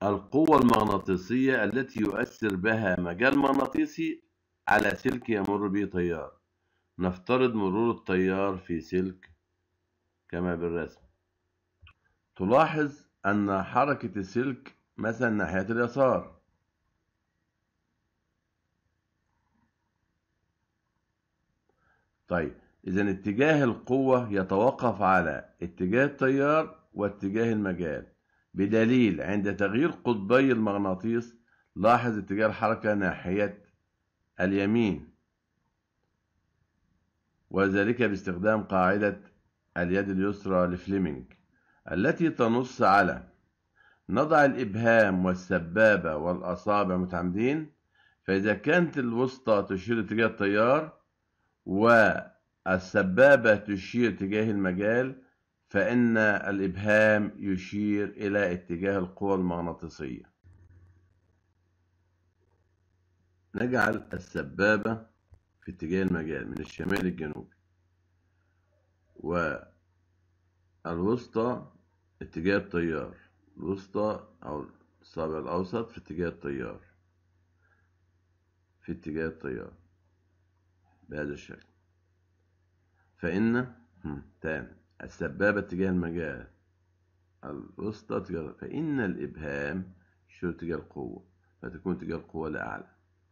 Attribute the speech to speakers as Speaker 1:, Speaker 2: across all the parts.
Speaker 1: القوة المغناطيسية التي يؤثر بها مجال مغناطيسي على سلك يمر به تيار نفترض مرور التيار في سلك كما بالرسم تلاحظ أن حركة السلك مثلا ناحية اليسار طيب إذا اتجاه القوة يتوقف على اتجاه التيار واتجاه المجال بدليل عند تغيير قطبي المغناطيس لاحظ اتجاه الحركة ناحية اليمين وذلك باستخدام قاعدة اليد اليسرى لفليمنج التي تنص على نضع الإبهام والسبابة والأصابع متعامدين فإذا كانت الوسطى تشير اتجاه التيار والسبابة تشير اتجاه المجال فإن الإبهام يشير إلى اتجاه القوى المغناطيسية نجعل السبابة في اتجاه المجال من الشمال للجنوب والوسطى اتجاه التيار الوسطى أو الصابع الأوسط في اتجاه التيار في اتجاه التيار بهذا الشكل فإن تاني السبابة اتجاه المجال الوسطى اتجاه فإن الإبهام يشير اتجاه القوة فتكون اتجاه القوة لأعلى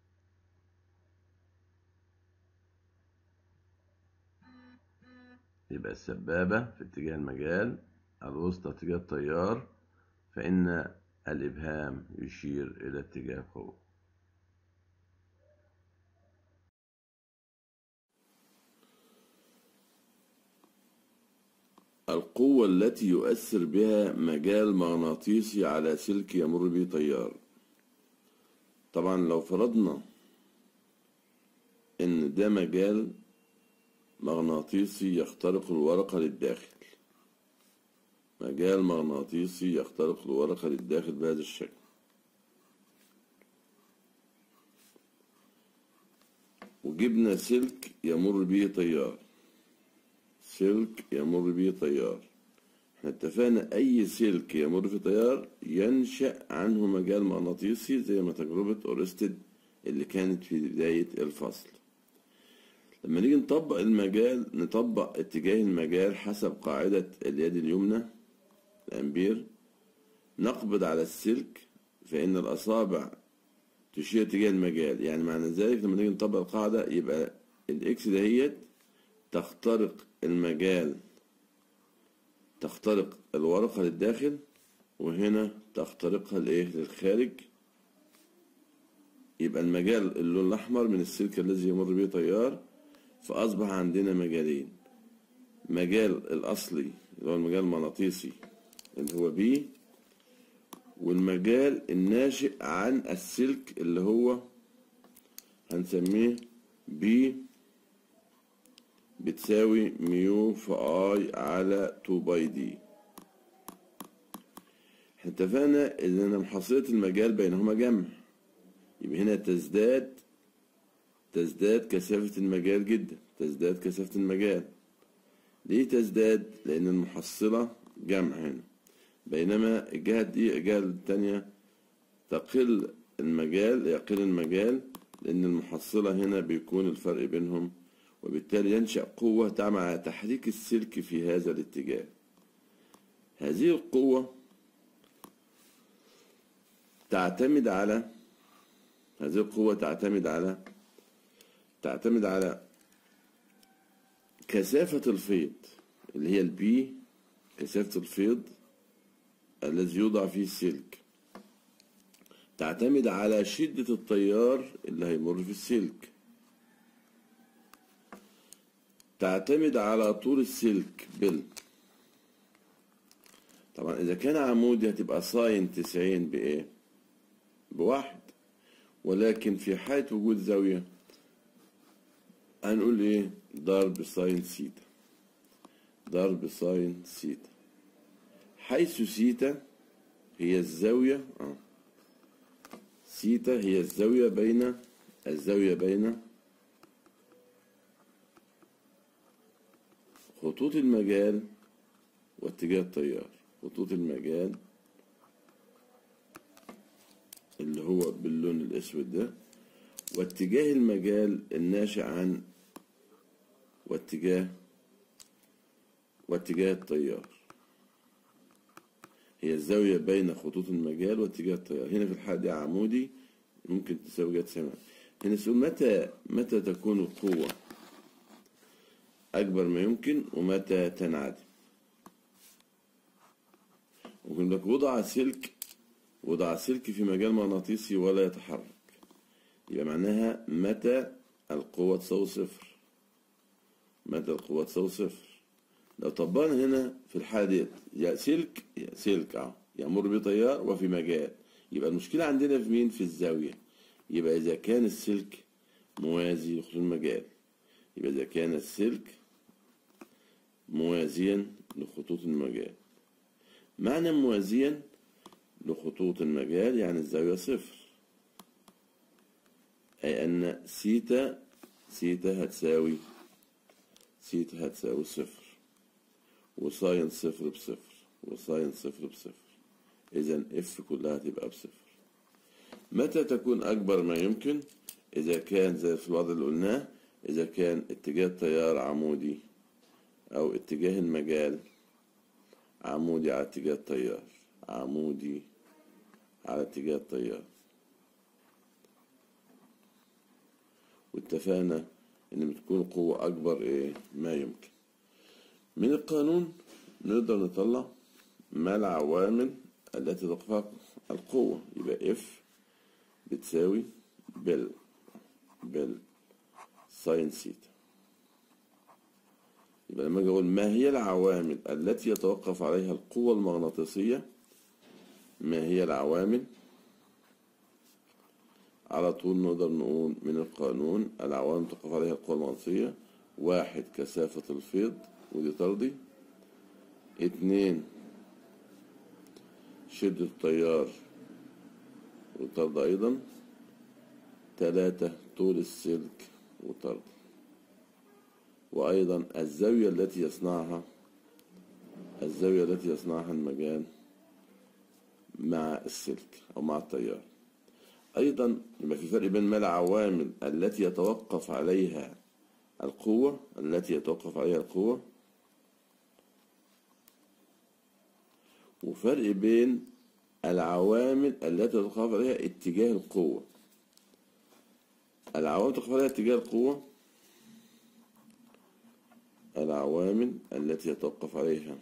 Speaker 1: يبقى السبابة في اتجاه المجال الوسطى اتجاه التيار فإن الإبهام يشير إلى اتجاه القوة
Speaker 2: القوة التي يؤثر بها مجال مغناطيسي على سلك يمر به تيار طبعا لو فرضنا ان ده مجال مغناطيسي يخترق الورقة للداخل مجال مغناطيسي يخترق الورقة للداخل بهذا الشكل وجبنا سلك يمر به تيار سلك يمر به تيار احنا اتفقنا اي سلك يمر في تيار ينشأ عنه مجال مغناطيسي زي ما تجربة اورستد اللي كانت في بداية الفصل لما نيجي نطبق المجال نطبق اتجاه المجال حسب قاعدة اليد اليمنى الأمبير نقبض على السلك فإن الأصابع تشير اتجاه المجال يعني معنى ذلك لما نيجي نطبق القاعدة يبقى الإكس دهيت تخترق المجال تخترق الورقة للداخل وهنا تخترقها لإيه للخارج يبقى المجال اللون الأحمر من السلك الذي يمر به تيار فأصبح عندنا مجالين مجال الأصلي اللي هو المجال المغناطيسي اللي هو بي والمجال الناشئ عن السلك اللي هو هنسميه بي بتساوي ميو في اي على 2 باي دي احنا اتفقنا ان محصلة المجال بينهما جمع يبقى هنا تزداد تزداد كثافة المجال جدا تزداد كثافة المجال ليه تزداد لأن المحصلة جمع هنا بينما الجهة دي الجهة التانية تقل المجال يقل المجال لأن المحصلة هنا بيكون الفرق بينهم وبالتالي ينشأ قوة تعمل على تحريك السلك في هذا الاتجاه هذه القوة تعتمد على هذه القوة تعتمد على تعتمد على كثافة الفيض اللي هي البي كثافة الفيض الذي يوضع فيه السلك تعتمد على شدة التيار اللي هيمر في السلك تعتمد على طول السلك بال طبعا إذا كان عمودي هتبقى ساين تسعين بإيه؟ بواحد ولكن في حالة وجود زاوية هنقول إيه؟ ضرب ساين سيتا ضرب ساين سيتا حيث سيتا هي الزاوية آه. سيتا هي الزاوية بين الزاوية بين خطوط المجال واتجاه التيار خطوط المجال اللي هو باللون الأسود ده واتجاه المجال الناشئ عن واتجاه واتجاه التيار هي الزاوية بين خطوط المجال واتجاه التيار هنا في الحالة دي عمودي ممكن تساوي جهة سماء هنا سؤال متى متى تكون القوة أكبر ما يمكن ومتى تنعدم ممكن لك وضع سلك وضع سلك في مجال مغناطيسي ولا يتحرك يبقى معناها متى القوة تساوي صفر متى القوة تساوي صفر لو طبقنا هنا في الحالة ديت يا سلك يا سلك اهو يمر بتيار وفي مجال يبقى المشكلة عندنا في مين في الزاوية يبقى إذا كان السلك موازي لخطوط المجال يبقى إذا كان السلك موازيا لخطوط المجال معنى موازيا لخطوط المجال يعني الزاوية صفر أي أن سيتا سيتا هتساوي سيتا هتساوي صفر وساين صفر بصفر وساين صفر بصفر إذا اف كلها تبقى بصفر متى تكون أكبر ما يمكن إذا كان زي في الوضع اللي قلناه إذا كان اتجاه التيار عمودي أو اتجاه المجال عمودي على اتجاه التيار عمودي على اتجاه التيار واتفقنا ان بتكون القوة اكبر ايه ما يمكن من القانون نقدر نطلع ما العوامل التي تقفى القوة يبقى اف بتساوي بال بال ساين سيتا يبقى لما اجي اقول ما هي العوامل التي يتوقف عليها القوة المغناطيسية ما هي العوامل على طول نقدر نقول من القانون العوامل تقف عليها القوة المغناطيسية واحد كثافة الفيض ودي طردي اتنين شدة التيار وطرد أيضا تلاتة طول السلك وطرد وأيضا الزاوية التي يصنعها الزاوية التي يصنعها المجال مع السلك أو مع التيار أيضا يبقى في فرق بين ما العوامل التي يتوقف عليها القوة التي يتوقف عليها القوة وفرق بين العوامل التي يتوقف عليها اتجاه القوة العوامل تتوقف عليها اتجاه القوة العوامل التي يتوقف عليها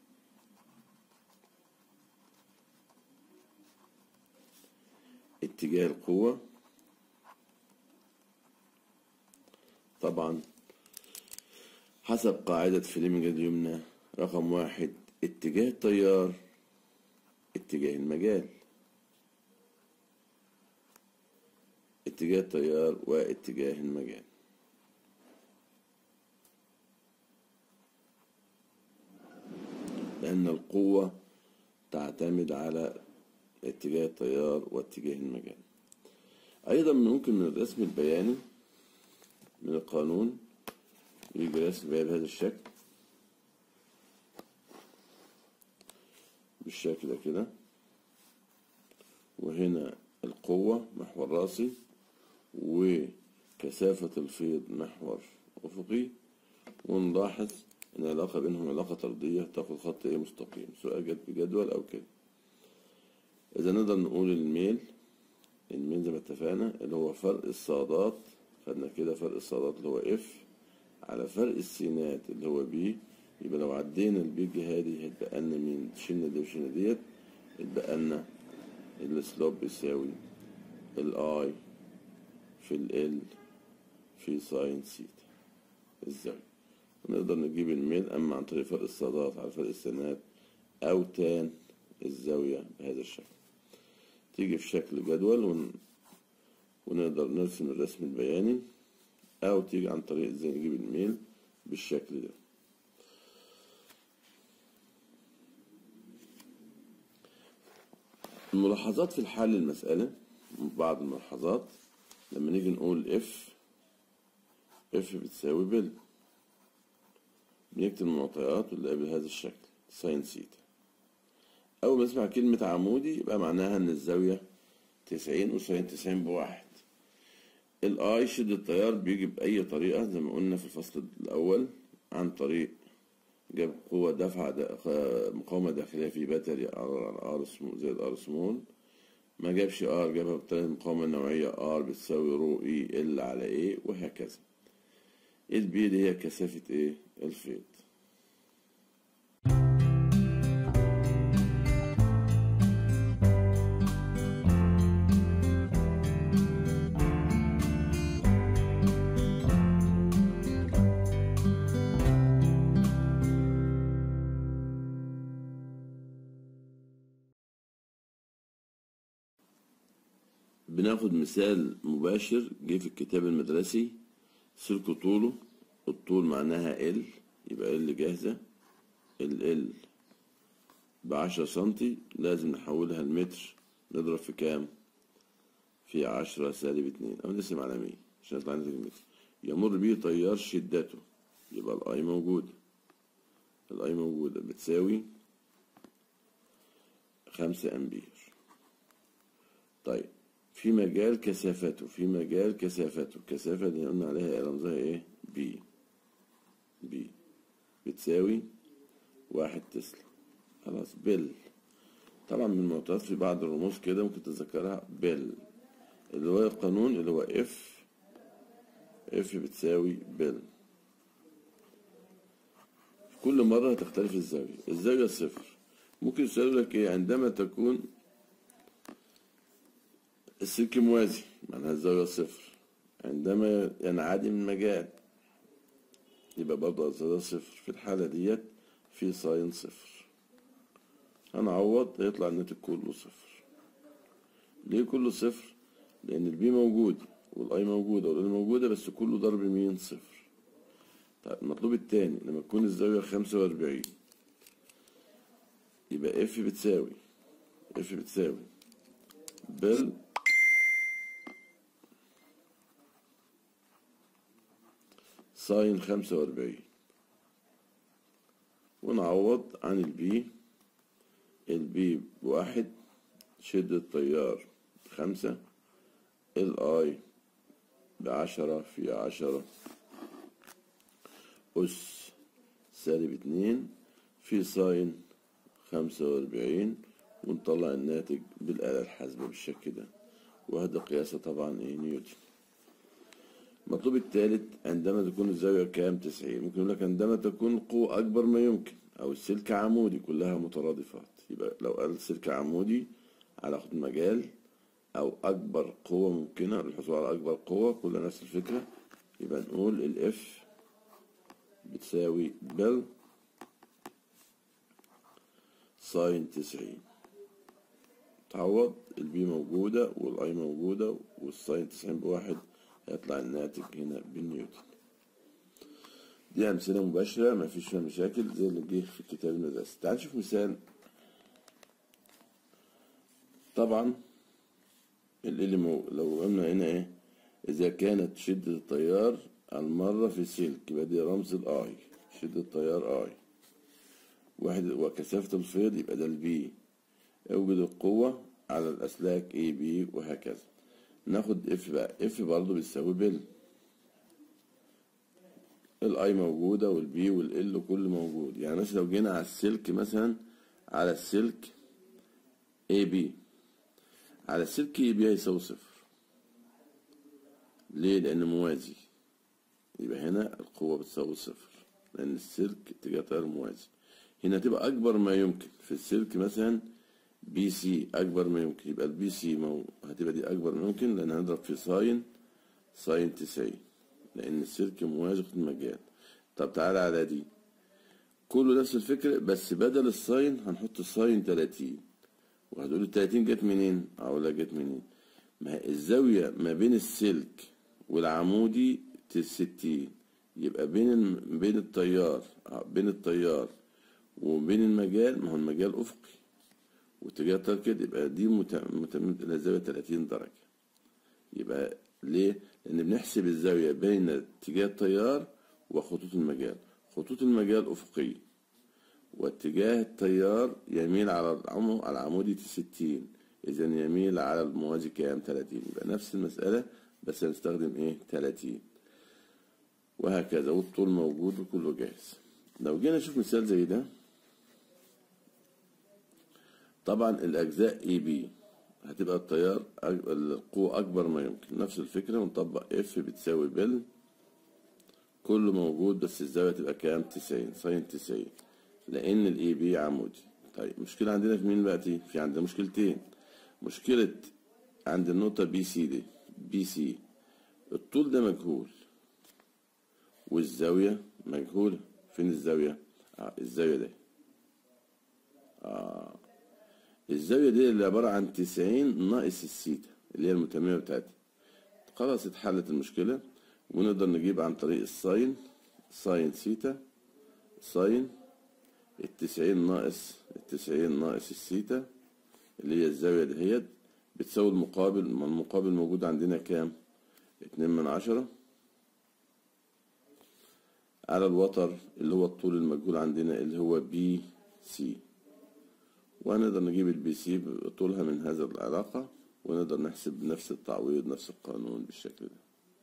Speaker 2: اتجاه القوة طبعا حسب قاعدة فليمنج اليمنى رقم واحد اتجاه التيار اتجاه المجال اتجاه التيار واتجاه المجال لأن القوة تعتمد على اتجاه التيار واتجاه المجال أيضا ممكن من الرسم البياني من القانون يجي رسم بياني بهذا الشكل بالشكل ده كده وهنا القوة محور راسي وكثافة الفيض محور أفقي ونلاحظ إن العلاقة بينهم علاقة طردية تاخد خط إيه مستقيم سواء جت بجدول أو كده إذا نقدر نقول الميل الميل زي ما اتفقنا اللي هو فرق الصادات خدنا كده فرق الصادات اللي هو اف على فرق السينات اللي هو بي يبقى لو عدينا البي الجهة دي هيتبقى لنا مين شلنا دي وشلنا ديت يتبقى لنا السلوب بيساوي الاي في ال في ساين سيتا الزاوية نقدر نجيب الميل أما عن طريق فرق الصادات على فرق السينات أو تان الزاوية بهذا الشكل تيجي في شكل جدول ون... ونقدر نرسم الرسم البياني أو تيجي عن طريق ازاي نجيب الميل بالشكل ده الملاحظات في الحل المسألة بعض الملاحظات لما نيجي نقول اف اف بتساوي بال بنكتب المعطيات ونلاقي بهذا الشكل ساين سيتا أول ما نسمع كلمة عمودي يبقى معناها إن الزاوية تسعين وساين تسعين بواحد الاي شدة التيار بيجي بأي طريقة زي ما قلنا في الفصل الأول عن طريق جاب قوة دفع دا مقاومة داخلية في باتري ار ار زائد ار سمول ما جابش ار جابها بالطريقة المقاومة النوعية ار بتساوي رو اي ال على ايه وهكذا البي دي هي كثافة ايه الفيض بناخد مثال مباشر جه في الكتاب المدرسي سلك طوله الطول معناها ال يبقى ال جاهزة ال ال بعشرة سنتي لازم نحولها لمتر نضرب في كام؟ في عشرة سالب اتنين أو نقسم على مية عشان يطلع نتيجة متر يمر به تيار شدته يبقى الأي موجودة الأي موجودة بتساوي خمسة أمبير طيب في مجال كثافته في مجال كثافته الكثافة اللي قلنا عليها رمزها ايه بي بي بتساوي واحد تسلا خلاص بل طبعا من المعطيات في بعض الرموز كده ممكن تتذكرها بل اللي هو القانون اللي هو اف اف بتساوي بل كل مرة هتختلف الزاوية الزاوية صفر ممكن يسألوا لك ايه عندما تكون السلك موازي معناها الزاوية صفر عندما ينعدم المجال يبقى برضه الزاوية صفر في الحالة ديت في ساين صفر هنعوض هيطلع الناتج كله صفر ليه كله صفر؟ لأن البي موجود والأي موجودة والأل موجودة بس كله ضرب مين صفر طيب المطلوب التاني لما تكون الزاوية خمسة وأربعين يبقى اف بتساوي اف بتساوي بال ساين خمسة وأربعين ونعوض عن البي البي بواحد شدة التيار خمسة الاي بعشرة في عشرة أس سالب اتنين في ساين خمسة وأربعين ونطلع الناتج بالآلة الحاسبة بالشكل ده وهذا قياسه طبعا ايه نيوتن المطلوب الثالث عندما تكون الزاوية كام تسعين ممكن يقول لك عندما تكون القوة أكبر ما يمكن أو السلك عمودي كلها مترادفات يبقى لو قال السلك عمودي على خط مجال أو أكبر قوة ممكنة للحصول على أكبر قوة كلها نفس الفكرة يبقى نقول الإف بتساوي بل ساين تسعين تعوض البي موجودة والأي موجودة والساين تسعين بواحد هيطلع الناتج هنا بالنيوتن دي أمثلة مباشرة ما فيش فيها مشاكل زي اللي جه في الكتاب المدرسي تعال نشوف مثال طبعا اللي مو لو قلنا هنا ايه إذا كانت شدة التيار المرة في سلك يبقى دي رمز الآي شدة التيار آي واحد وكثافة الفيض يبقى ده البي اوجد القوة على الأسلاك اي بي وهكذا ناخد اف بقى اف برضه بتساوي بال الاي موجودة والبي والال كله موجود يعني مثلا لو جينا على السلك مثلا على السلك اي بي على السلك اي بي هيساوي صفر ليه لأنه موازي يبقى هنا القوة بتساوي صفر لأن السلك اتجاه تيار موازي هنا تبقى أكبر ما يمكن في السلك مثلا بي سي أكبر ما يمكن يبقى البي سي مو... هتبقى دي أكبر ما يمكن لأن هنضرب في ساين ساين تسعين لأن السلك موازي في المجال طب تعالى على دي كله نفس الفكرة بس بدل الساين هنحط الساين تلاتين وهتقول التلاتين جت منين؟ أقول لك جت منين؟ ما هي الزاوية ما بين السلك والعمودي ستين يبقى بين الم... بين التيار بين التيار وبين المجال ما هو المجال أفقي واتجاه التيار كده يبقى دي متمد إلى زاوية 30 درجة يبقى ليه؟ لأن بنحسب الزاوية بين اتجاه التيار وخطوط المجال خطوط المجال أفقية واتجاه التيار يميل على العمودي على العمودي 60 إذا يميل على الموازي كام 30 يبقى نفس المسألة بس هنستخدم إيه 30 وهكذا والطول موجود وكله جاهز لو جينا نشوف مثال زي ده طبعا الأجزاء اي بي هتبقى التيار أج- القوة أكبر ما يمكن نفس الفكرة ونطبق اف بتساوي بال كله موجود بس الزاوية تبقى كام 90 ساين 90 لأن الاي بي عمودي طيب مشكلة عندنا في مين دلوقتي؟ في عندنا مشكلتين مشكلة عند النقطة بي سي دي بي سي الطول ده مجهول والزاوية مجهولة فين الزاوية؟ آه الزاوية دي آه الزاوية دي اللي عبارة عن 90 ناقص السيتا اللي هي المتممة بتاعتها خلاص اتحلت المشكلة ونقدر نجيب عن طريق الساين ساين سيتا ساين التسعين ناقص التسعين ناقص السيتا اللي هي الزاوية دهيت بتساوي المقابل ما المقابل موجود عندنا كام اتنين من عشرة على الوتر اللي هو الطول المجهول عندنا اللي هو بي سي وهنقدر نجيب البي سي طولها من هذا العلاقة ونقدر نحسب نفس التعويض نفس القانون بالشكل ده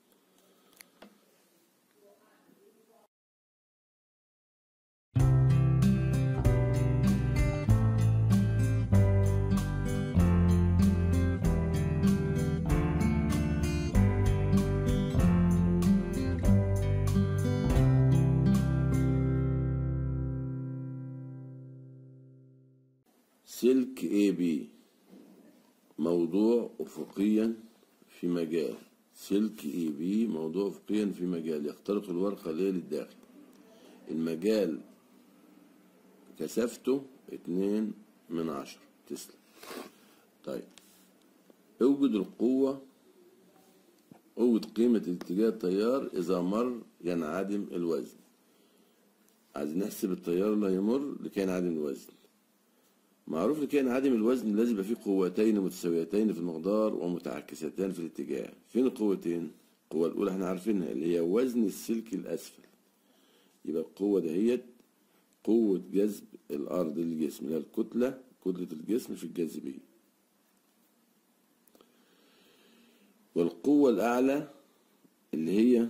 Speaker 2: سلك اي بي موضوع افقيا في مجال سلك اي بي موضوع افقيا في مجال يخترق الورقة ليه للداخل المجال كثافته اتنين من عشرة تسلا طيب اوجد القوة اوجد قيمة اتجاه التيار إذا مر ينعدم الوزن عايزين نحسب التيار اللي هيمر لكي ينعدم الوزن معروف لكي ينعدم الوزن لازم يبقى فيه قوتين متساويتين في المقدار ومتعكستان في الاتجاه فين القوتين القوة الأولى احنا عارفينها اللي هي وزن السلك الأسفل يبقى القوة دهيت قوة جذب الأرض للجسم اللي هي الكتلة كتلة الجسم في الجاذبية والقوة الأعلى اللي هي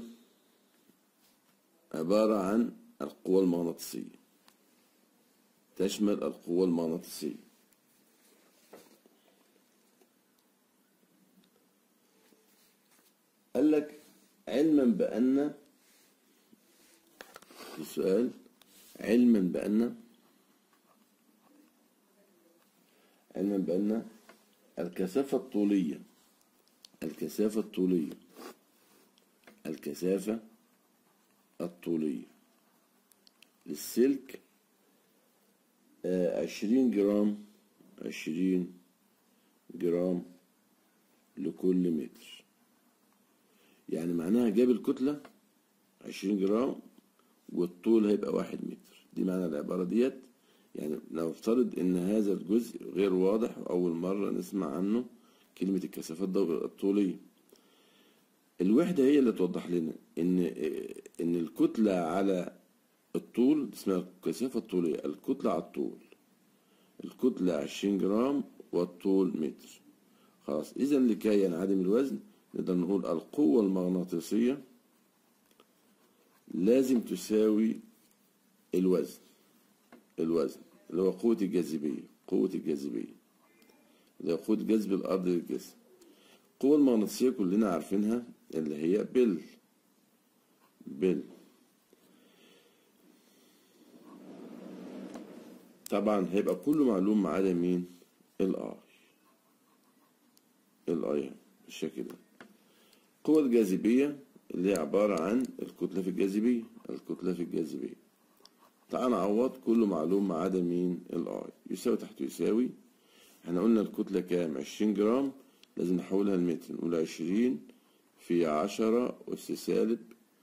Speaker 2: عبارة عن القوة المغناطيسية تشمل القوة المغناطيسية قال لك علما بأن السؤال علما بأن علما بأن الكثافة الطولية الكثافة الطولية الكثافة الطولية للسلك عشرين جرام عشرين جرام لكل متر يعني معناها جاب الكتلة عشرين جرام والطول هيبقى واحد متر دي معنى العبارة ديت يعني نفترض ان هذا الجزء غير واضح اول مرة نسمع عنه كلمة الكثافات الطولية الوحدة هي اللي توضح لنا ان ان الكتلة على الطول اسمها الكثافة الطولية الكتلة على الطول الكتلة عشرين جرام والطول متر خلاص إذا لكي ينعدم الوزن نقدر نقول القوة المغناطيسية لازم تساوي الوزن الوزن اللي هو قوة الجاذبية قوة الجاذبية اللي هو قوة جذب الأرض للجسم القوة المغناطيسية كلنا عارفينها اللي هي بل بل طبعا هيبقى كله معلوم ما عدا مين الاي الاي بالشكل ده القوة الجاذبية اللي هي عبارة عن الكتلة في الجاذبية الكتلة في الجاذبية تعال نعوض كله معلوم ما عدا مين الاي يساوي تحت يساوي احنا قلنا الكتلة كام عشرين جرام لازم نحولها لمتر نقول عشرين في عشرة أس سالب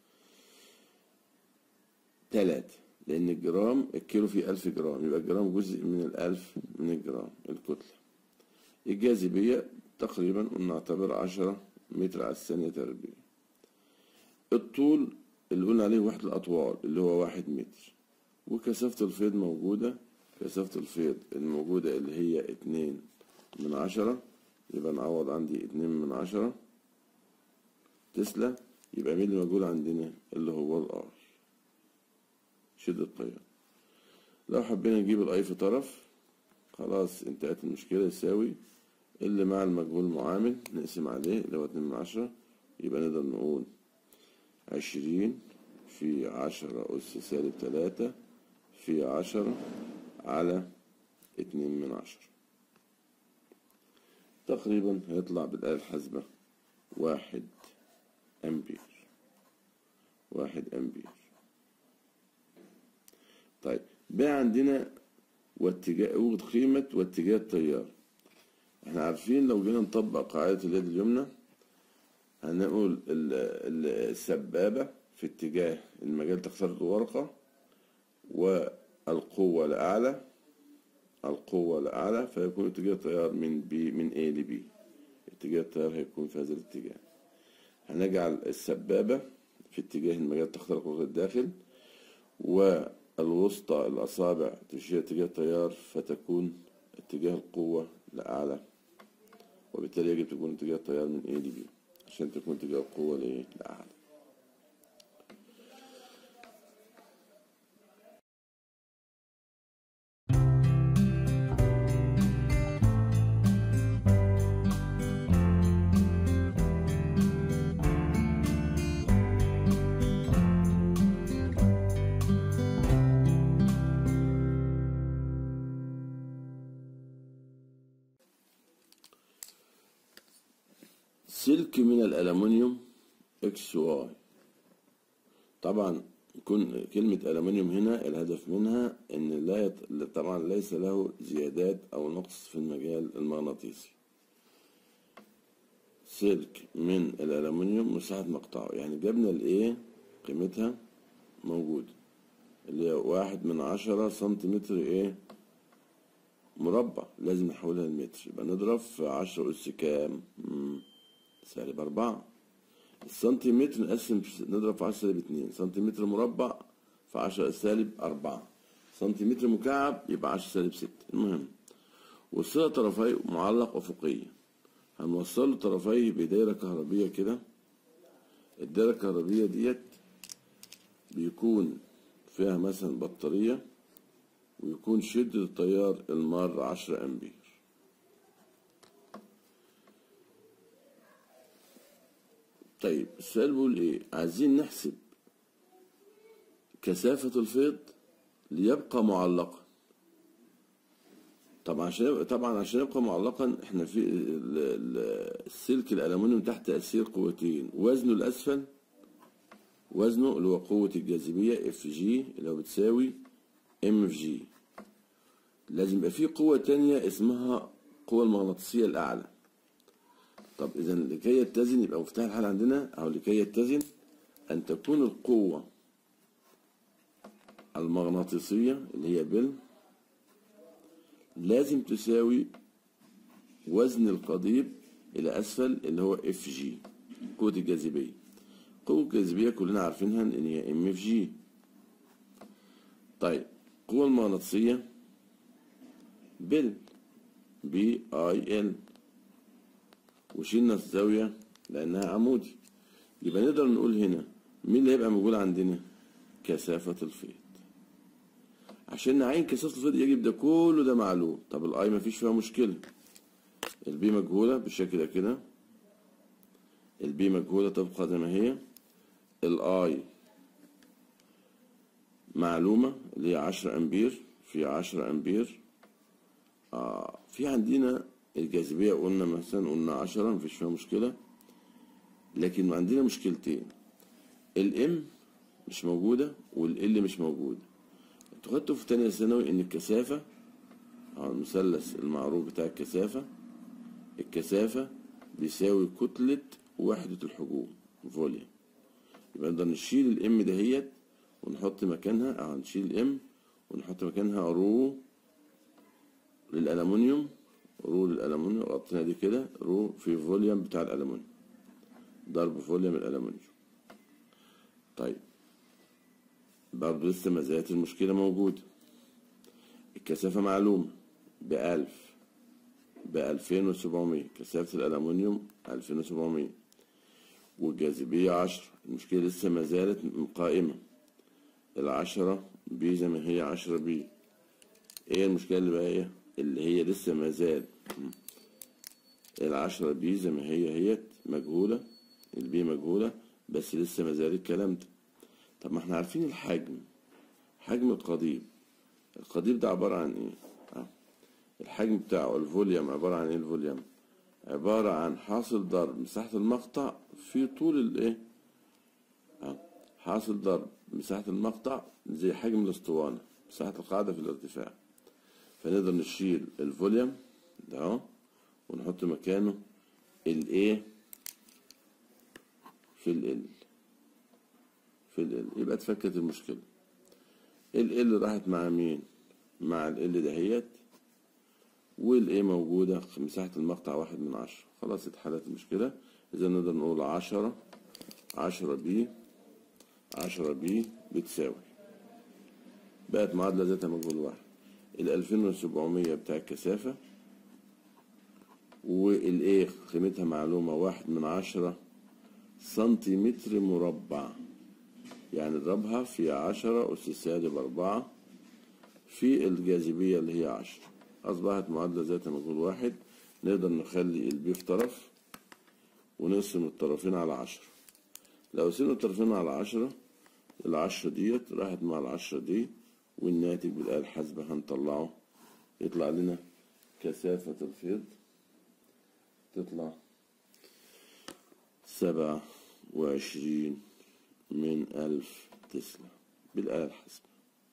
Speaker 2: تلاتة لأن الجرام الكيلو فيه ألف جرام يبقى الجرام جزء من الألف من الجرام الكتلة الجاذبية تقريبا نعتبر عشرة متر على الثانية تربيع الطول اللي قلنا عليه وحدة الأطوال اللي هو واحد متر وكثافة الفيض موجودة كثافة الفيض الموجودة اللي هي اتنين من عشرة يبقى نعوض عندي اتنين من عشرة تسلا يبقى مين اللي موجود عندنا اللي هو الار شدة التيار لو حبينا نجيب الاي في طرف خلاص انتهت المشكلة يساوي اللي مع المجهول معامل نقسم عليه اللي هو اتنين من عشرة يبقى نقدر نقول عشرين في عشرة أس سالب تلاتة في عشرة على اتنين من عشرة تقريبا هيطلع بالآلة الحاسبة واحد أمبير واحد أمبير طيب بقى عندنا واتجاه وجد قيمة واتجاه التيار احنا عارفين لو جينا نطبق قاعدة اليد اليمنى هنقول ال- ال- السبابة في اتجاه المجال تخترق الورقة والقوة الأعلى القوة الأعلى فيكون اتجاه التيار من بي من A ل B اتجاه التيار هيكون في هذا الاتجاه هنجعل السبابة في اتجاه المجال تخترق ورقة الداخل والوسطى الأصابع تشير اتجاه التيار فتكون اتجاه القوة لأعلى وبالتالي يجب تكون اتجاه التيار من A ل B عشان تكون اتجاه القوة لإيه؟ لأعلى سلك من الألمنيوم اكس واي طبعا يكون كلمة ألمنيوم هنا الهدف منها إن لا يت... طبعا ليس له زيادات أو نقص في المجال المغناطيسي سلك من الألمنيوم مساحة مقطعه يعني جبنا الإيه قيمتها موجودة اللي هي واحد من عشرة سنتيمتر إيه مربع لازم نحولها لمتر يبقى نضرب في عشرة أس كام؟ مم. سالب أربعة السنتيمتر نقسم نضرب في عشرة سالب اتنين سنتيمتر مربع في عشرة سالب أربعة سنتيمتر مكعب يبقى عشرة سالب ستة المهم وصلة طرفي معلق أفقيا هنوصل له طرفيه بدايرة كهربية كده الدايرة الكهربية ديت بيكون فيها مثلا بطارية ويكون شدة التيار المار عشرة أمبير طيب السؤال بيقول ايه عايزين نحسب كثافة الفيض ليبقى معلقا طبعا عشان طبعا عشان يبقى معلقا احنا في ال- ال- السلك الالومنيوم تحت تاثير قوتين وزنه الاسفل وزنه اللي هو قوة الجاذبية اف جي اللي هو بتساوي ام في جي لازم يبقى في قوة تانية اسمها القوة المغناطيسية الأعلى طب إذا لكي يتزن يبقى مفتاح الحال عندنا أو لكي يتزن أن تكون القوة المغناطيسية اللي هي بل لازم تساوي وزن القضيب إلى أسفل اللي هو اف جي قوة الجاذبية قوة الجاذبية كلنا عارفينها إن هي ام اف جي طيب القوة المغناطيسية بل بي اي ال وشيلنا الزاوية لأنها عمودي يبقى نقدر نقول هنا مين اللي هيبقى موجود عندنا كثافة الفيض عشان نعين كثافة الفيض يجب ده كله ده معلوم طب الاي مفيش فيها مشكلة البي مجهولة بالشكل ده كده البي مجهولة تبقى زي ما هي الاي معلومة اللي هي عشرة أمبير في عشرة أمبير آه في عندنا الجاذبية قلنا مثلا قلنا عشرة مفيش فيها مشكلة لكن عندنا مشكلتين الام مش موجودة والال مش موجودة انتوا خدتوا في تانية ثانوي ان الكثافة أو المثلث المعروف بتاع الكثافة الكثافة بيساوي كتلة وحدة الحجوم فوليوم يبقى نقدر نشيل الام دهيت ونحط مكانها اه نشيل الام ونحط مكانها رو للألمنيوم رو للألمنيوم غطينا دي كده رو في فوليوم بتاع الألمنيوم ضرب فوليوم الألمنيوم طيب برضه لسه ما زالت المشكلة موجودة الكثافة معلومة بألف ب 2700 كثافة الألمنيوم 2700 والجاذبية 10 المشكلة لسه ما زالت قائمة العشرة بي زي ما هي 10 بي ايه المشكلة اللي بقى ايه اللي هي لسه ما زال العشرة بي زي ما هي هي مجهولة البي مجهولة بس لسه ما زال الكلام ده طب ما احنا عارفين الحجم حجم القضيب القضيب ده عبارة عن ايه؟ اه. الحجم بتاعه الفوليوم عبارة عن ايه الفوليوم؟ عبارة عن حاصل ضرب مساحة المقطع في طول الايه؟ اه. حاصل ضرب مساحة المقطع زي حجم الاسطوانة مساحة القاعدة في الارتفاع فنقدر نشيل الفوليوم ده اهو ونحط مكانه الايه في ال في ال يبقى اتفكت المشكلة ال ال راحت مع مين مع ال دهيت والايه موجودة مساحة المقطع واحد من عشرة خلاص اتحلت المشكلة إذا نقدر نقول عشرة عشرة بي عشرة بي بتساوي بقت معادلة ذاتها مجهول واحد الألفين وسبعمية بتاع الكثافة والايه قيمتها معلومة واحد من عشرة سنتيمتر مربع يعني اضربها في عشرة أس سالب أربعة في الجاذبية اللي هي عشرة أصبحت معادلة ذات مجهول واحد نقدر نخلي البي في طرف ونقسم الطرفين على عشرة لو قسمنا الطرفين على عشرة العشرة ديت راحت مع العشرة دي والناتج بالآلة الحاسبة هنطلعه يطلع لنا كثافة الفيض تطلع سبعة وعشرين من ألف تسلا بالآلة الحاسبة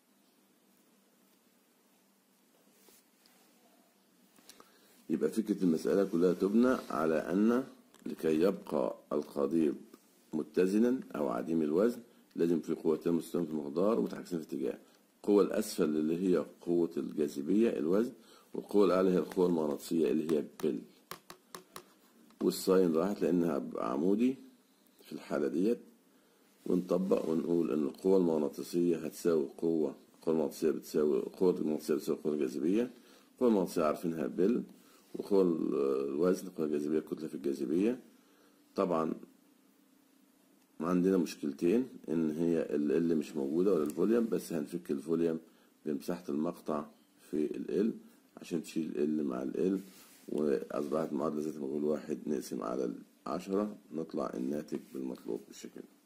Speaker 2: يبقى فكرة المسألة كلها تبنى على أن لكي يبقى القضيب متزنا أو عديم الوزن لازم في قوتين مستويين في المقدار ومتعكسين في اتجاه القوة الأسفل اللي هي قوة الجاذبية الوزن والقوة الأعلى هي القوة المغناطيسية اللي هي بل والساين راحت لأنها عمودي في الحالة ديت ونطبق ونقول إن القوة المغناطيسية هتساوي قوة القوة المغناطيسية بتساوي القوة المغناطيسية بتساوي القوة الجاذبية القوة المغناطيسية عارفينها بل وقوة الوزن القوة الجاذبية الكتلة في الجاذبية طبعا عندنا مشكلتين ان هي ال مش موجودة ولا الفوليوم بس هنفك الفوليوم بمساحة المقطع في ال عشان تشيل ال مع ال وأصبحت معادلة ذات مجهول واحد نقسم على العشرة نطلع الناتج بالمطلوب بالشكل ده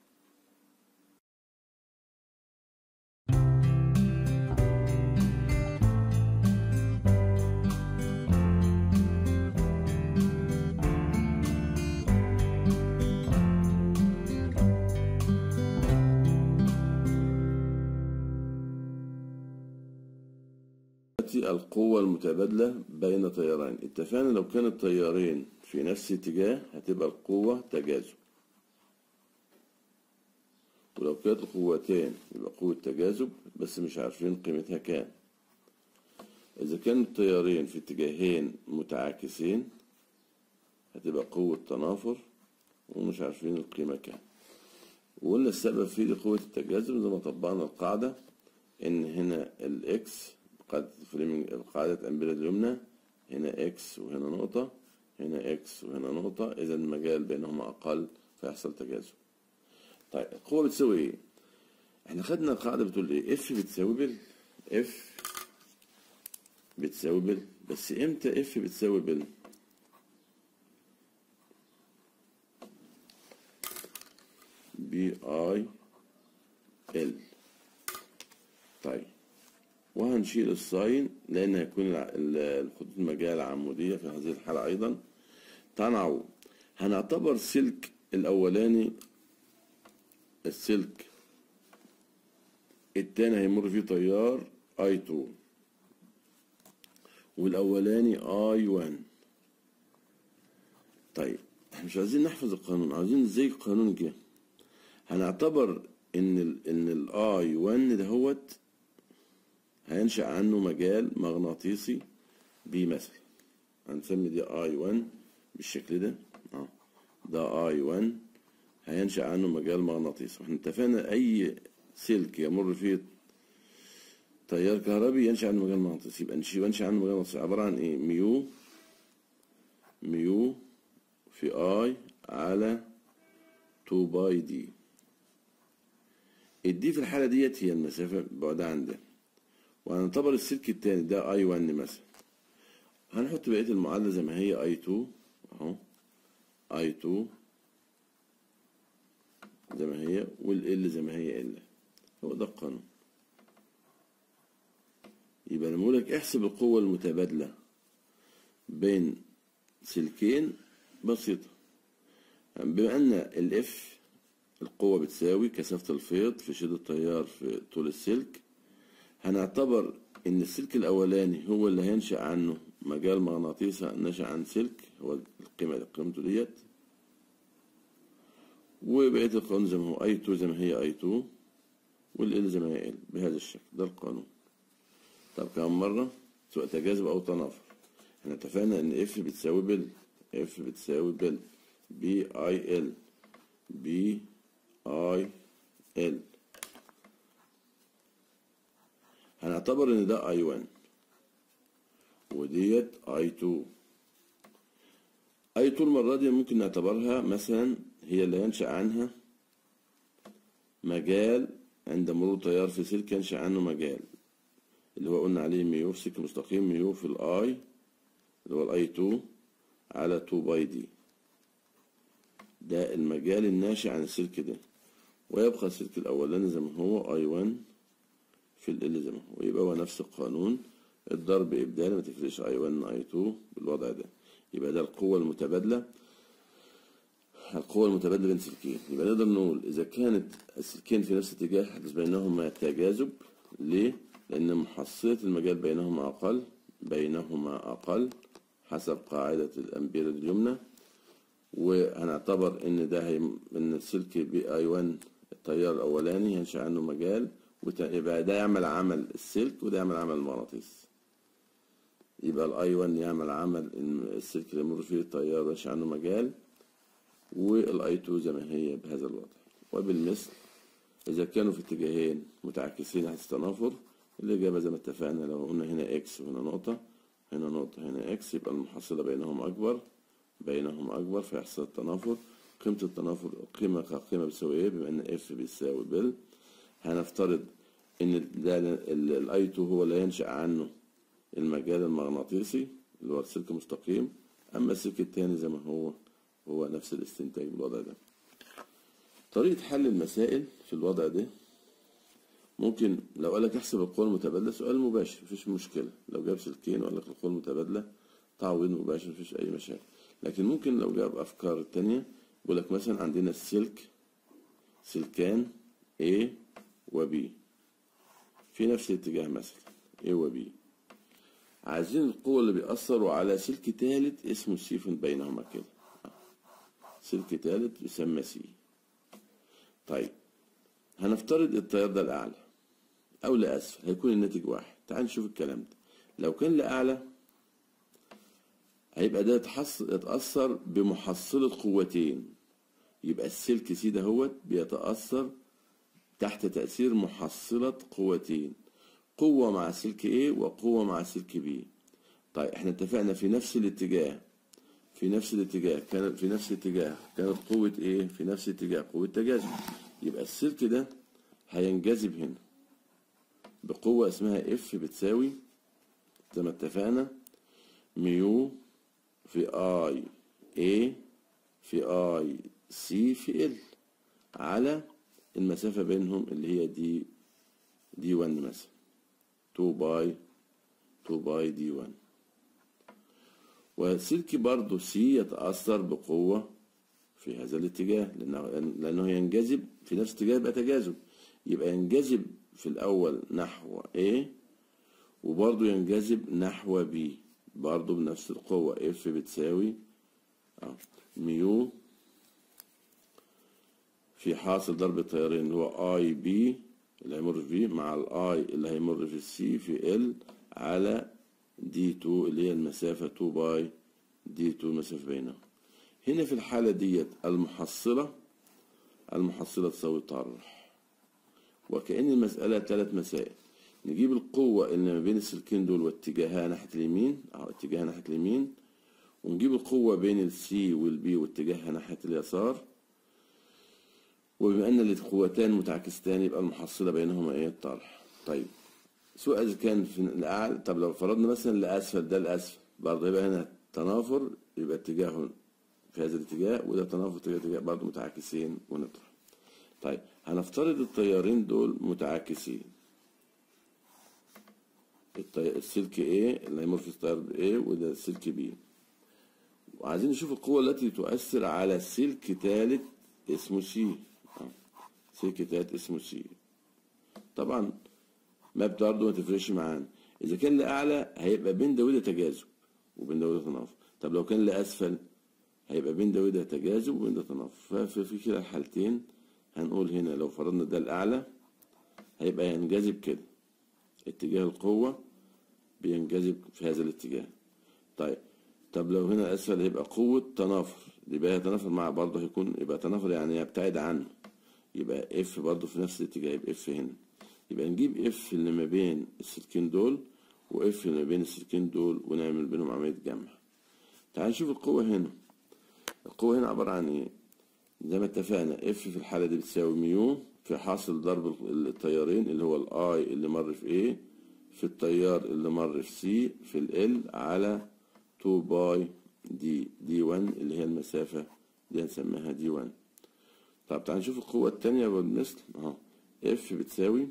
Speaker 2: القوة المتبادلة بين تيارين اتفقنا لو كان التيارين في نفس اتجاه هتبقى القوة تجاذب ولو كانت القوتين يبقى قوة تجاذب بس مش عارفين قيمتها كام إذا كان التيارين في اتجاهين متعاكسين هتبقى قوة تنافر ومش عارفين القيمة كام وقلنا السبب في قوة التجاذب زي ما طبقنا القاعدة إن هنا الإكس قاعدة فليمنج قاعدة أمبير اليمنى هنا إكس وهنا نقطة هنا إكس وهنا نقطة إذا المجال بينهما أقل فيحصل تجاذب طيب القوة بتساوي إيه؟ إحنا خدنا القاعدة بتقول إيه؟ إف بتساوي بال إف بتساوي بال بس إمتى إف بتساوي بال؟ بي اي ال طيب وهنشيل الساين لان هيكون الخطوط المجال العموديه في هذه الحاله ايضا تنعو هنعتبر سلك الاولاني السلك التاني هيمر فيه تيار اي 2 والاولاني اي 1 طيب احنا مش عايزين نحفظ القانون عايزين ازاي القانون جه هنعتبر ان ال ان الاي 1 دهوت هينشأ عنه مجال مغناطيسي بي مثلا هنسمي دي اي 1 بالشكل ده اه ده اي 1 هينشأ عنه مجال مغناطيسي واحنا اتفقنا اي سلك يمر فيه تيار كهربي ينشأ عنه مجال مغناطيسي يبقى ينشأ عنه مجال مغناطيسي عبارة عن ايه ميو ميو في اي على 2 باي دي الدي في الحالة ديت هي المسافة بعدها عن ده وهنعتبر السلك التاني ده اي 1 مثلا هنحط بقية المعادلة زي ما هي اي 2 اهو اي 2 زي ما هي والال زي ما هي ال هو ده القانون يبقى لما لك احسب القوة المتبادلة بين سلكين بسيطة بما ان الاف القوة بتساوي كثافة الفيض في شدة التيار في طول السلك هنعتبر ان السلك الاولاني هو اللي هينشأ عنه مجال مغناطيسي نشأ عن سلك هو القيمة قيمته ديت وبقية القانون زي ما هو اي 2 زي ما هي اي 2 والال زي ما هي ال بهذا الشكل ده القانون طب كم مرة سواء تجاذب او تنافر احنا اتفقنا ان اف بتساوي بال اف بتساوي بال بي اي ال بي اي ال هنعتبر ان ده اي 1 وديت اي 2 اي 2 المرة دي ممكن نعتبرها مثلا هي اللي ينشأ عنها مجال عند مرور تيار في سلك ينشأ عنه مجال اللي هو قلنا عليه ميو في سلك مستقيم ميو في الاي اللي هو الاي 2 على 2 باي دي ده المجال الناشئ عن السلك ده ويبقى السلك الأولاني زي ما هو اي 1 في ال زي ما هو يبقى هو نفس القانون الضرب إبدالي ما تفرقش اي 1 اي 2 بالوضع ده يبقى ده القوة المتبادلة القوة المتبادلة بين سلكين يبقى نقدر نقول إذا كانت السلكين في نفس الاتجاه حدث بينهما تجاذب ليه؟ لأن محصلة المجال بينهما أقل بينهما أقل حسب قاعدة الأمبير اليمنى وهنعتبر إن ده هي إن السلك بي أي 1 التيار الأولاني ينشأ عنه مجال يبقى ده يعمل عمل السلك وده يعمل عمل المغناطيس يبقى الاي 1 يعمل عمل السلك اللي يمر فيه التيار ينشأ عنه مجال والاي 2 زي ما هي بهذا الوضع وبالمثل إذا كانوا في اتجاهين متعاكسين حيث التنافر الإجابة زي ما اتفقنا لو قلنا هنا إكس وهنا نقطة هنا نقطة هنا إكس يبقى المحصلة بينهم أكبر بينهم أكبر فيحصل التنافر قيمة التنافر قيمة كقيمة بتساوي إيه بما إن إف بيساوي بال هنفترض إن ده الأي 2 هو اللي ينشأ عنه المجال المغناطيسي اللي هو السلك مستقيم أما السلك التاني زي ما هو هو نفس الاستنتاج بالوضع ده طريقة حل المسائل في الوضع ده ممكن لو قالك احسب القوى المتبادلة سؤال مباشر مفيش مشكلة لو جاب سلكين وقال لك القوى المتبادلة تعويض مباشر مفيش أي مشاكل لكن ممكن لو جاب أفكار تانية يقول لك مثلا عندنا السلك سلكان A و B في نفس الاتجاه مثلا A و B عايزين القوة اللي بيأثروا على سلك تالت اسمه سيف بينهما كده سلك تالت يسمى سي طيب هنفترض التيار ده الأعلى أو لأسفل هيكون الناتج واحد تعال نشوف الكلام ده لو كان لأعلى هيبقى ده يتأثر بمحصلة قوتين يبقى السلك سي ده هو بيتأثر تحت تأثير محصلة قوتين قوة مع سلك A وقوة مع سلك B طيب احنا اتفقنا في نفس الاتجاه في نفس الاتجاه كان في نفس الاتجاه كانت قوة ايه في نفس الاتجاه قوة تجاذب يبقى السلك ده هينجذب هنا بقوة اسمها اف بتساوي زي ما اتفقنا ميو في اي اي في اي سي في ال على المسافة بينهم اللي هي دي دي 1 مثلا 2 باي 2 باي دي 1 والسلك برضه سي يتأثر بقوة في هذا الاتجاه لأنه, لأنه ينجذب في نفس الاتجاه يبقى تجاذب يبقى ينجذب في الأول نحو A وبرضه ينجذب نحو B برضه بنفس القوة F بتساوي ميو في حاصل ضرب التيارين اللي هو اي بي اللي هيمر في مع الاي اللي هيمر في السي في ال على دي 2 اللي هي المسافة 2 باي دي 2 المسافة بينهم هنا في الحالة ديت المحصلة المحصلة تساوي طرح وكأن المسألة ثلاث مسائل نجيب القوة اللي ما بين السلكين دول واتجاهها ناحية اليمين أو اتجاهها ناحية اليمين ونجيب القوة بين السي والبي واتجاهها ناحية اليسار وبما أن القوتان متعاكستان يبقى المحصلة بينهما إيه الطرح طيب سواء إذا كان في الأعلى طب لو فرضنا مثلا لأسفل ده الأسفل برضه يبقى هنا تنافر يبقى اتجاهه في هذا الاتجاه وده تنافر اتجاه اتجاه برضه متعاكسين ونطرح طيب هنفترض التيارين دول متعاكسين الطي... السلك A اللي هيمر في التيار A وده السلك B وعايزين نشوف القوة التي تؤثر على سلك ثالث اسمه C آه. سلك ثالث اسمه C طبعا ما برضه ما تفرقش معانا إذا كان لأعلى هيبقى بين ده وده تجاذب وبين ده وده تنافر طب لو كان لأسفل هيبقى بين ده وده تجاذب وبين ده تنافر ففي كلا الحالتين هنقول هنا لو فرضنا ده الأعلى هيبقى ينجذب كده اتجاه القوة بينجذب في هذا الاتجاه طيب طب لو هنا أسفل هيبقى قوة تنافر يبقى يتنافر مع برضه هيكون يبقى تنافر يعني يبتعد عنه يبقى اف برضه في نفس الاتجاه يبقى اف هنا يبقى نجيب اف اللي ما بين السلكين دول واف اللي ما بين السلكين دول ونعمل بينهم عملية جمع تعال نشوف القوة هنا القوة هنا عبارة عن ايه زي ما اتفقنا اف في الحالة دي بتساوي ميو في حاصل ضرب التيارين اللي هو الاي اللي مر في ايه في التيار اللي مر في سي في ال على 2 باي دي دي 1 اللي هي المسافة دي هنسميها دي 1 طب تعال نشوف القوة التانية بالمثل اهو اف بتساوي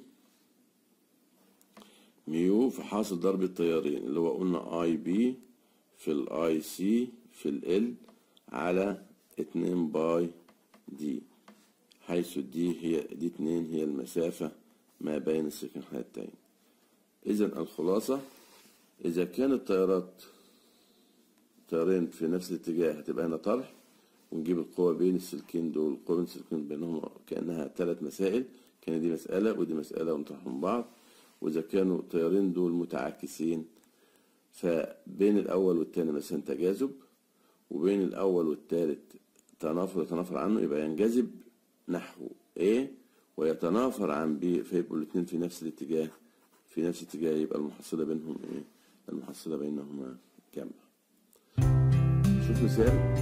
Speaker 2: ميو في حاصل ضرب التيارين اللي هو قلنا اي بي في الاي سي في ال على 2 باي دي حيث دي هي دي 2 هي المسافة ما بين السكن التاني إذا الخلاصة إذا كانت التيارات تيارين في نفس الاتجاه هتبقى هنا طرح ونجيب القوة بين السلكين دول القوة بين السلكين بينهم كأنها ثلاث مسائل كان دي مسألة ودي مسألة ونطرحهم بعض وإذا كانوا التيارين دول متعاكسين فبين الأول والتاني مثلا تجاذب وبين الأول والتالت تنافر يتنافر عنه يبقى ينجذب نحو A ويتنافر عن B فيبقوا الاتنين في نفس الاتجاه في نفس الاتجاه يبقى المحصلة بينهم إيه؟ المحصلة بينهما جمع شوف مثال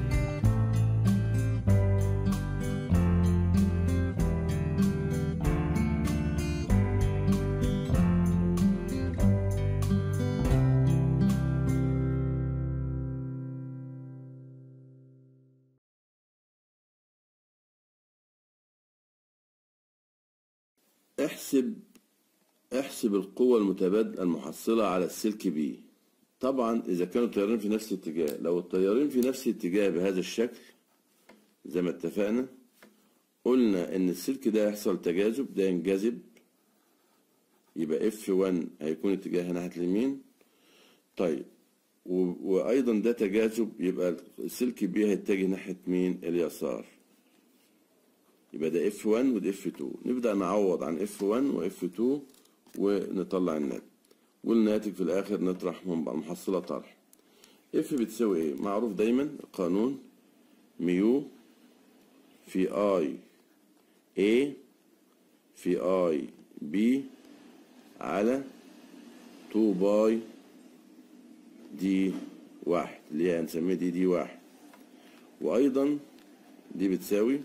Speaker 2: احسب احسب القوة المتبادلة المحصلة على السلك بي طبعا إذا كانوا التيارين في نفس الاتجاه لو التيارين في نفس الاتجاه بهذا الشكل زي ما اتفقنا قلنا إن السلك ده يحصل تجاذب ده ينجذب يبقى F1 هيكون اتجاه ناحية اليمين طيب وأيضا ده تجاذب يبقى السلك بي هيتجه ناحية مين اليسار يبقى ده F1 وده F2 نبدأ نعوض عن F1 و F2 ونطلع الناتج والناتج في الآخر نطرحهم بقى محصلة طرح F بتساوي إيه؟ معروف دايما قانون ميو في I A في I B على 2 باي دي واحد اللي هي هنسميها دي دي واحد وأيضا دي بتساوي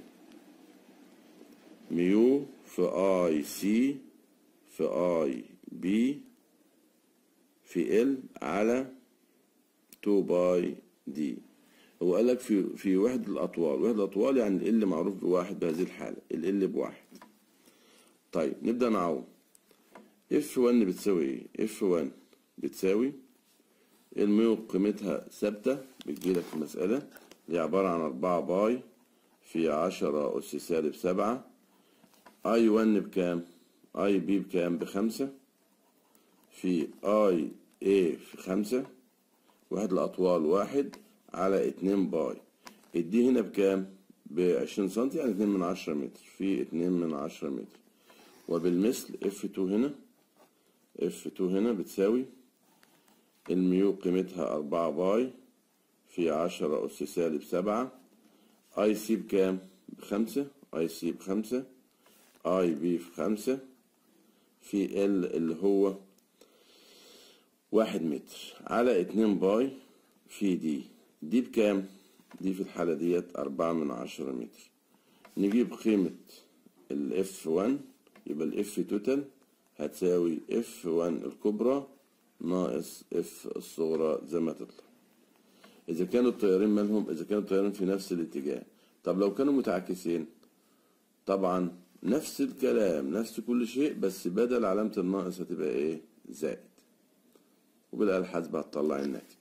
Speaker 2: ميو في اي سي في اي بي في ال على 2 باي دي هو قال لك في في وحدة الأطوال وحدة الأطوال يعني ال معروف بواحد بهذه الحالة ال بواحد طيب نبدأ نعوض اف 1 بتساوي ايه اف 1 بتساوي الميو قيمتها ثابتة بتجيلك في المسألة اللي عبارة عن 4 باي في 10 أس سالب 7 اي 1 بكام اي بي بكام بخمسة في اي اي في خمسة واحد الأطوال واحد على اتنين باي الدي هنا بكام بعشرين سنتي يعني اتنين من عشرة متر في اتنين من عشرة متر وبالمثل اف تو هنا اف تو هنا بتساوي الميو قيمتها أربعة باي في عشرة أس سالب سبعة اي سي بكام بخمسة اي سي بخمسة اي بي في خمسة في ال اللي هو واحد متر على اتنين باي في دي دي بكام؟ دي في الحالة ديت أربعة من عشرة متر نجيب قيمة ال F1 يبقى ال F توتال هتساوي F1 الكبرى ناقص F الصغرى زي ما تطلع إذا كانوا التيارين مالهم إذا كانوا التيارين في نفس الاتجاه طب لو كانوا متعاكسين طبعا نفس الكلام نفس كل شيء بس بدل علامة الناقص هتبقى إيه زائد وبالآلة الحاسبة هتطلع الناتج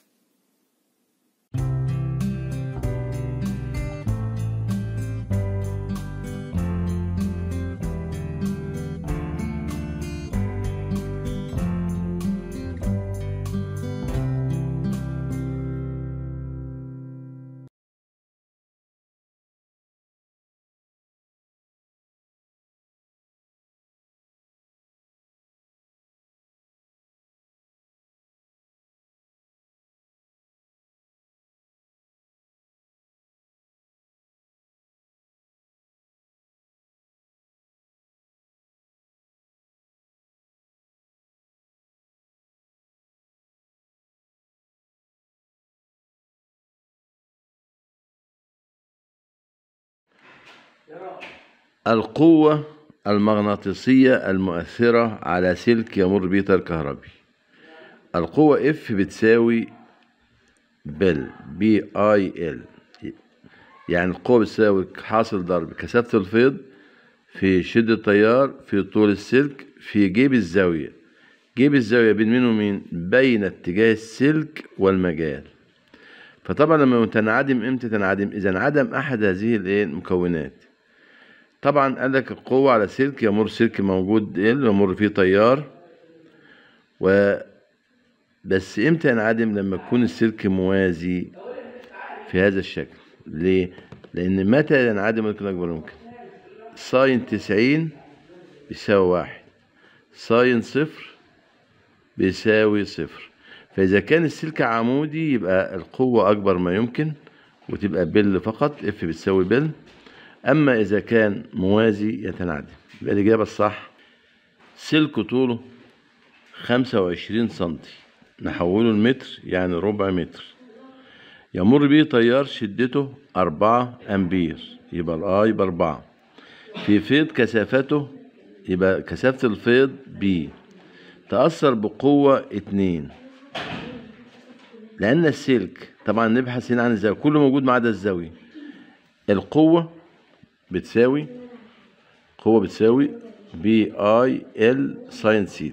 Speaker 1: القوة المغناطيسية المؤثرة على سلك يمر به تيار كهربي القوة F بتساوي بل بي اي ال يعني القوة بتساوي حاصل ضرب كثافة الفيض في شدة التيار في طول السلك في جيب الزاوية جيب الزاوية بين مين ومين بين اتجاه السلك والمجال فطبعا لما تنعدم امتى تنعدم اذا انعدم احد هذه الايه المكونات طبعا قال لك القوة على سلك يمر سلك موجود ال يمر فيه تيار و بس امتى ينعدم لما يكون السلك موازي في هذا الشكل ليه لان متى ينعدم ممكن اكبر ممكن ساين تسعين بيساوي واحد ساين صفر بيساوي صفر فإذا كان السلك عمودي يبقى القوة أكبر ما يمكن وتبقى بل فقط اف بتساوي بل أما إذا كان موازي يتنعدم يبقى الإجابة الصح سلك طوله خمسة وعشرين سنتي نحوله المتر يعني ربع متر يمر به تيار شدته أربعة أمبير يبقى الآي بأربعة في فيض كثافته يبقى كثافة الفيض بي تأثر بقوة اتنين لأن السلك طبعا نبحث هنا عن الزاوية كله موجود ما عدا الزاوية القوة بتساوي قوة بتساوي بي اي ال ساين سيتا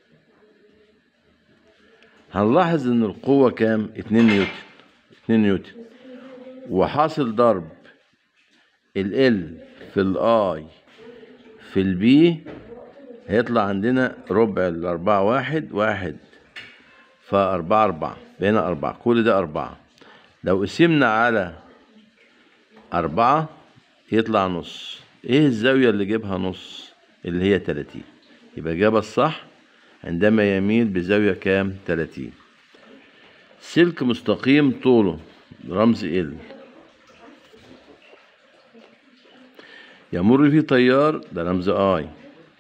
Speaker 1: هنلاحظ ان القوة كام اتنين نيوتن اتنين نيوتن وحاصل ضرب ال ال في الاي في البي هيطلع عندنا ربع الأربعة واحد واحد فأربعة أربعة بقينا أربعة كل ده أربعة لو قسمنا على أربعة يطلع نص إيه الزاوية اللي جيبها نص اللي هي تلاتين يبقى الإجابة الصح عندما يميل بزاوية كام تلاتين سلك مستقيم طوله رمز ال يمر فيه تيار ده رمز اي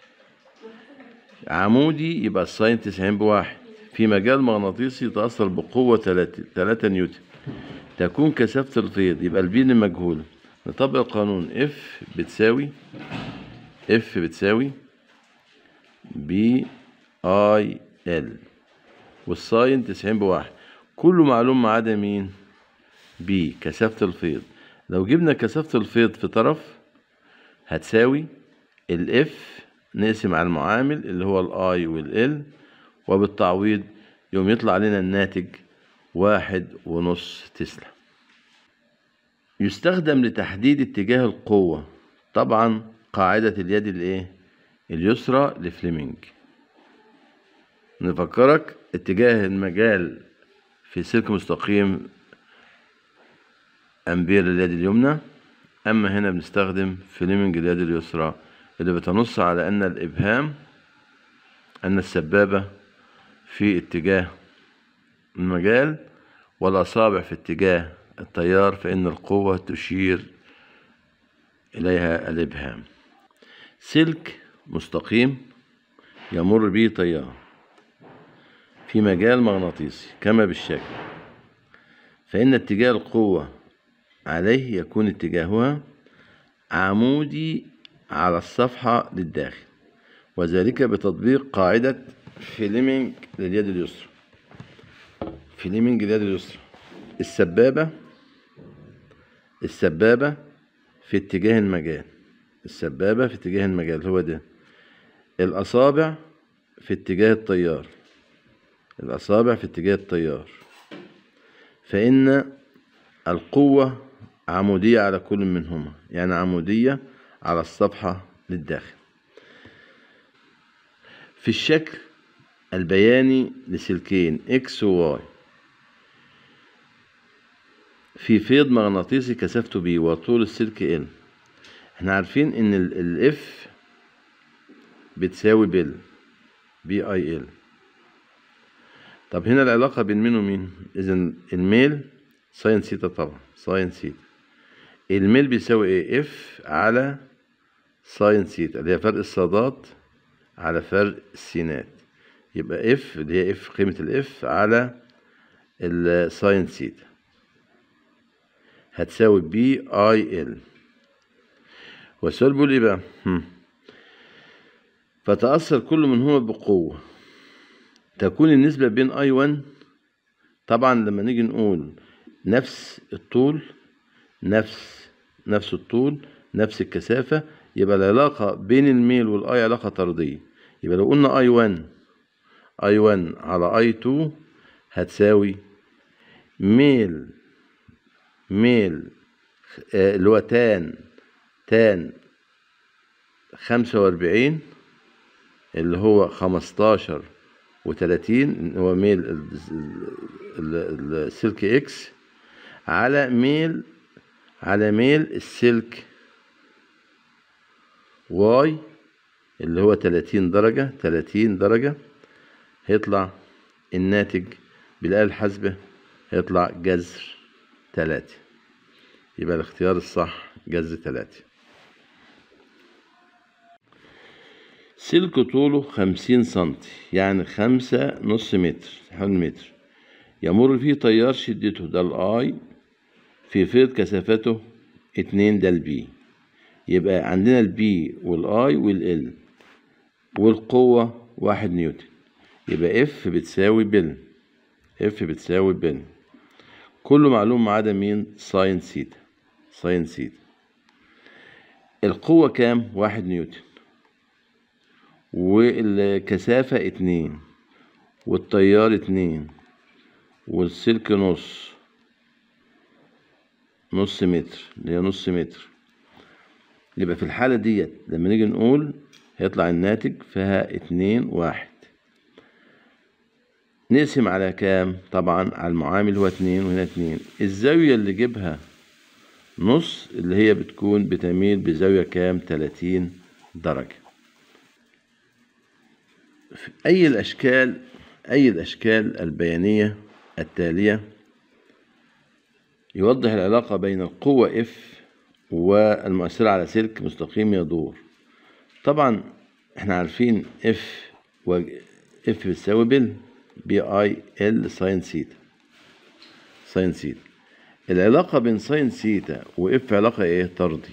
Speaker 1: عمودي يبقى الساين تسعين بواحد في مجال مغناطيسي يتأثر بقوة تلاتة, تلاتة نيوتن تكون كثافة الفيض يبقى البين مجهولة نطبق القانون اف بتساوي اف بتساوي بي اي ال والساين تسعين بواحد كله معلوم ما عدا مين بي كثافة الفيض لو جبنا كثافة الفيض في طرف هتساوي الاف نقسم على المعامل اللي هو الاي والال وبالتعويض يوم يطلع لنا الناتج واحد ونص تسلا يستخدم لتحديد اتجاه القوة طبعا قاعدة اليد الايه اليسرى لفليمنج نفكرك اتجاه المجال في سلك مستقيم امبير اليد اليمنى اما هنا بنستخدم فليمنج اليد اليسرى اللي بتنص على ان الابهام ان السبابة في اتجاه المجال والاصابع في اتجاه التيار فان القوة تشير اليها الابهام سلك مستقيم يمر به تيار في مجال مغناطيسي كما بالشكل فإن اتجاه القوة عليه يكون اتجاهها عمودي على الصفحة للداخل وذلك بتطبيق قاعدة فيليمنج لليد اليسرى فيليمنج لليد اليسرى السبابة السبابة في اتجاه المجال السبابة في اتجاه المجال هو ده الأصابع في اتجاه التيار الأصابع في اتجاه التيار فإن القوة عمودية على كل منهما يعني عمودية على الصفحة للداخل في الشكل البياني لسلكين X و Y في فيض مغناطيسي كثافته B وطول السلك L احنا عارفين ان ال F بتساوي بال بي اي ال طب هنا العلاقة بين مين ومين اذا الميل ساين سيتا طبعا ساين سيتا الميل بيساوي ايه اف على ساين سيتا اللي هي فرق الصادات على فرق السينات يبقى اف اللي هي اف قيمة الاف على الساين سيتا هتساوي بي اي ال والسؤال بيقول ايه بقى هم. فتأثر كل منهما بقوة تكون النسبة بين اي 1 طبعا لما نيجي نقول نفس الطول نفس نفس الطول نفس الكثافة يبقى العلاقة بين الميل والاي علاقة طردية يبقى لو قلنا اي 1 اي 1 على اي 2 هتساوي ميل ميل آه، اللي هو تان تان خمسة وأربعين اللي هو خمستاشر وتلاتين هو ميل ال- ال- السلك اكس على ميل على ميل السلك واي اللي هو تلاتين درجة تلاتين درجة هيطلع الناتج بالآلة الحاسبة هيطلع جذر تلاتة يبقى الاختيار الصح جذر تلاتة سلك طوله خمسين سنتي يعني خمسة نص متر حول متر يمر فيه تيار شدته ده الاي في فيض كثافته اتنين ده البي يبقى عندنا البي والاي والال والقوة واحد نيوتن يبقى اف بتساوي بل اف بتساوي بل كله معلوم ما عدا مين ساين سيتا ساين سيتا القوة كام واحد نيوتن والكثافة اتنين والتيار اتنين والسلك نص نص متر اللي هي نص متر يبقى في الحالة ديت لما نيجي نقول هيطلع الناتج فيها اتنين واحد نقسم على كام طبعا على المعامل هو اتنين وهنا اتنين الزاوية اللي جيبها نص اللي هي بتكون بتميل بزاوية كام تلاتين درجة في أي الأشكال أي الأشكال البيانية التالية يوضح العلاقة بين القوة F والمؤثرة على سلك مستقيم يدور طبعا احنا عارفين F و F بتساوي بال بي اي ال ساين سيتا ساين سيتا العلاقة بين ساين سيتا وإف علاقة ايه طردي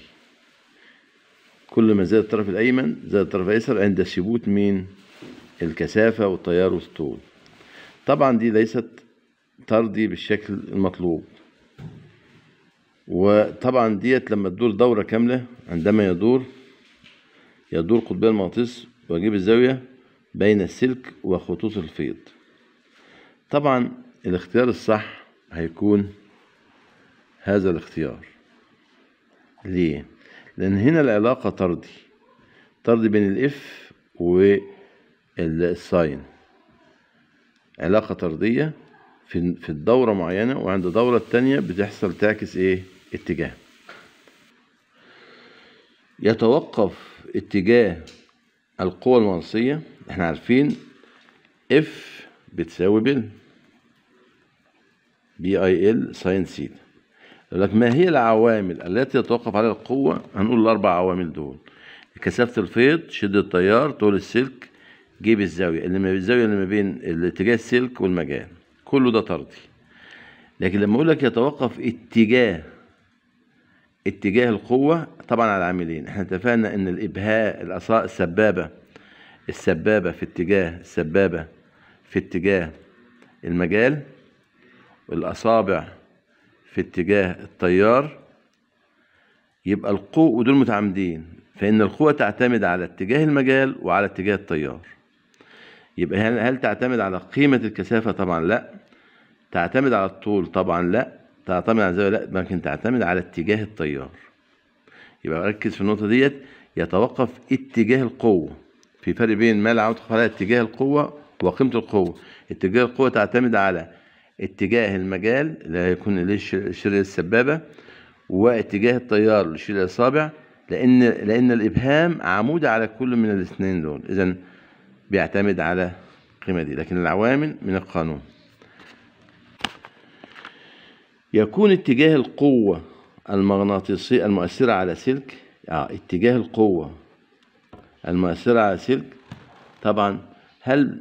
Speaker 1: كل ما زاد الطرف الأيمن زاد الطرف الأيسر عند ثبوت مين الكثافة والتيار والطول طبعا دي ليست طردي بالشكل المطلوب وطبعا ديت لما تدور دورة كاملة عندما يدور يدور قطبي المغناطيس ويجيب الزاوية بين السلك وخطوط الفيض طبعا الاختيار الصح هيكون هذا الاختيار ليه؟ لأن هنا العلاقة طردي طردي بين الإف والساين علاقة طردية في في الدورة معينة وعند الدورة التانية بتحصل تعكس إيه؟ اتجاه يتوقف اتجاه القوى المغناطيسية احنا عارفين اف بتساوي بال بي اي ال ساين سيتا يقول لك ما هي العوامل التي يتوقف عليها القوة هنقول الأربع عوامل دول كثافة الفيض شدة التيار طول السلك جيب الزاوية اللي ما الزاوية اللي ما بين اتجاه السلك والمجال كله ده طردي لكن لما اقول لك يتوقف اتجاه اتجاه القوة طبعا على عاملين احنا اتفقنا ان الابهاء الأصا- السبابة السبابة في اتجاه السبابة في اتجاه المجال والأصابع في اتجاه التيار يبقى القوة ودول متعامدين فإن القوة تعتمد على اتجاه المجال وعلى اتجاه التيار يبقى هل, هل تعتمد على قيمة الكثافة طبعا لا تعتمد على الطول طبعا لا تعتمد على الزاوية لا لكن تعتمد على اتجاه التيار يبقى ركز في النقطة ديت يتوقف اتجاه القوة في فرق بين ما لا علاقة على اتجاه القوة وقيمة القوة اتجاه القوة تعتمد على اتجاه المجال اللي هيكون اللي شرير السبابة واتجاه التيار لشيل الأصابع لأن لأن الإبهام عمود على كل من الاثنين دول إذا بيعتمد على القيمة دي لكن العوامل من القانون يكون اتجاه القوة المغناطيسية المؤثرة على سلك آه اتجاه القوة المؤثرة على سلك طبعا هل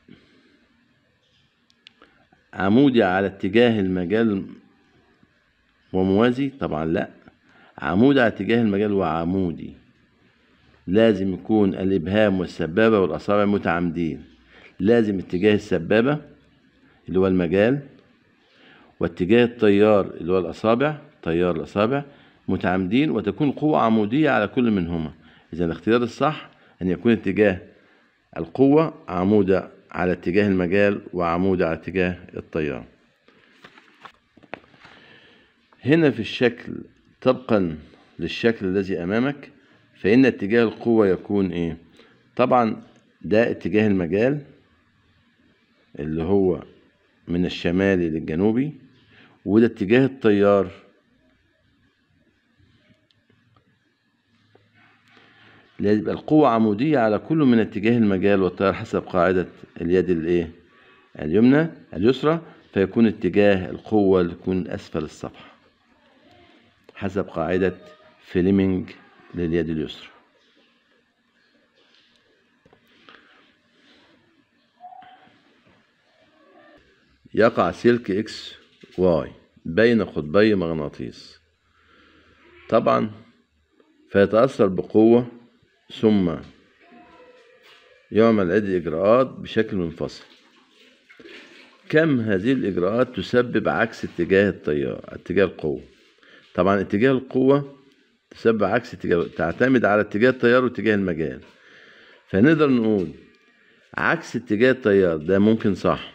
Speaker 1: عمودي على اتجاه المجال وموازي طبعا لا عمودي على اتجاه المجال وعمودي لازم يكون الإبهام والسبابة والأصابع متعامدين لازم اتجاه السبابة اللي هو المجال واتجاه التيار اللي هو الأصابع تيار الأصابع متعامدين وتكون قوة عمودية على كل منهما إذا الاختيار الصح أن يكون اتجاه القوة عمودة على اتجاه المجال وعمودة على اتجاه التيار هنا في الشكل طبقا للشكل الذي أمامك فإن اتجاه القوة يكون إيه طبعا ده اتجاه المجال اللي هو من الشمالي للجنوبي وده اتجاه التيار لازم يبقى القوة عمودية على كل من اتجاه المجال والتيار حسب قاعدة اليد الايه اليمنى اليسرى فيكون اتجاه القوة يكون أسفل الصفحة حسب قاعدة فليمنج لليد اليسرى يقع سلك اكس واي بين قطبي مغناطيس طبعا فيتأثر بقوة ثم يعمل عدة إجراءات بشكل منفصل كم هذه الإجراءات تسبب عكس اتجاه التيار اتجاه القوة طبعا اتجاه القوة تسبب عكس اتجاه تعتمد على اتجاه التيار واتجاه المجال فنقدر نقول عكس اتجاه التيار ده ممكن صح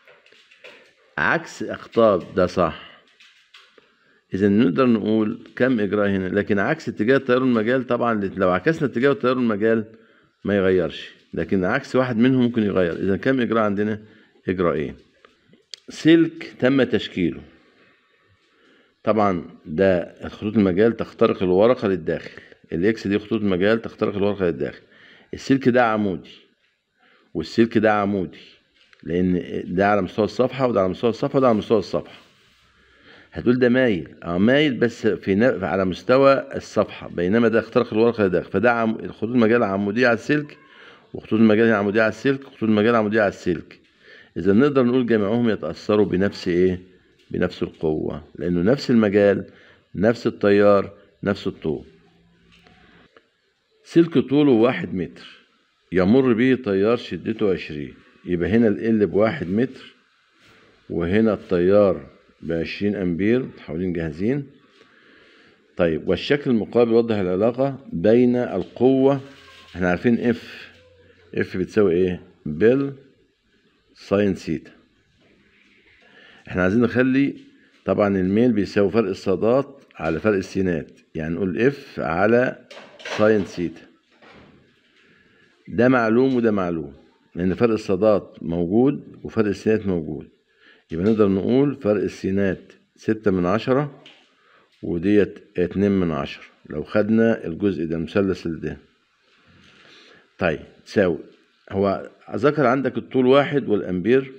Speaker 1: عكس اقطاب ده صح اذا نقدر نقول كم اجراء هنا لكن عكس اتجاه التيار والمجال طبعا لو عكسنا اتجاه التيار والمجال ما يغيرش لكن عكس واحد منهم ممكن يغير اذا كم اجراء عندنا اجراءين سلك تم تشكيله طبعا ده خطوط المجال تخترق الورقه للداخل الاكس دي خطوط المجال تخترق الورقه للداخل السلك ده عمودي والسلك ده عمودي لان ده على مستوى الصفحه وده على مستوى الصفحه وده على مستوى الصفحه هتقول ده مايل اه مايل بس في ن... على مستوى الصفحه بينما ده اخترق الورقه لداخل فده عم... خطوط المجال عموديه على السلك وخطوط المجال عموديه على السلك وخطوط المجال عموديه على السلك اذا نقدر نقول جميعهم يتاثروا بنفس ايه بنفس القوه لانه نفس المجال نفس التيار نفس الطول سلك طوله واحد متر يمر به تيار شدته عشرين يبقى هنا ال بواحد متر وهنا التيار بعشرين أمبير متحولين جاهزين طيب والشكل المقابل يوضح العلاقة بين القوة احنا عارفين اف اف بتساوي ايه بال ساين سيتا احنا عايزين نخلي طبعا الميل بيساوي فرق الصادات على فرق السينات يعني نقول اف على ساين سيتا ده معلوم وده معلوم لأن فرق الصادات موجود وفرق السينات موجود يبقى نقدر نقول فرق السينات ستة من عشرة وديت اتنين من عشرة لو خدنا الجزء ده المثلث ده طيب تساوي هو ذكر عندك الطول واحد والأمبير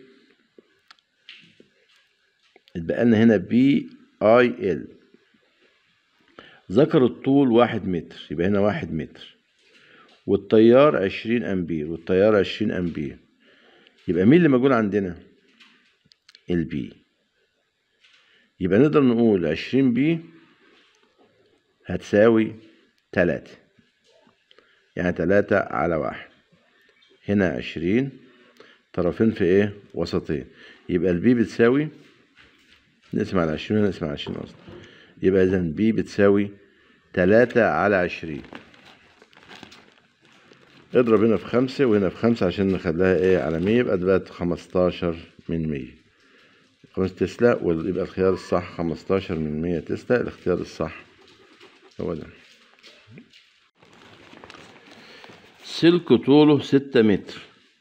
Speaker 1: اتبقى لنا هنا بي اي ال ذكر الطول واحد متر يبقى هنا واحد متر والتيار عشرين أمبير والتيار عشرين أمبير يبقى مين اللي موجود عندنا البي يبقى نقدر نقول عشرين بي هتساوي تلاتة يعني تلاتة على واحد هنا عشرين طرفين في ايه وسطين يبقى البي بتساوي نقسم على عشرين ونقسم على عشرين قصدي يبقى اذا بي بتساوي تلاتة على عشرين اضرب هنا في خمسة وهنا في خمسة عشان نخليها ايه على مية يبقى ده بقت خمستاشر من مية خمس تسلا ويبقى الخيار الصح خمستاشر من مية تسلا الاختيار الصح هو ده سلك طوله ستة متر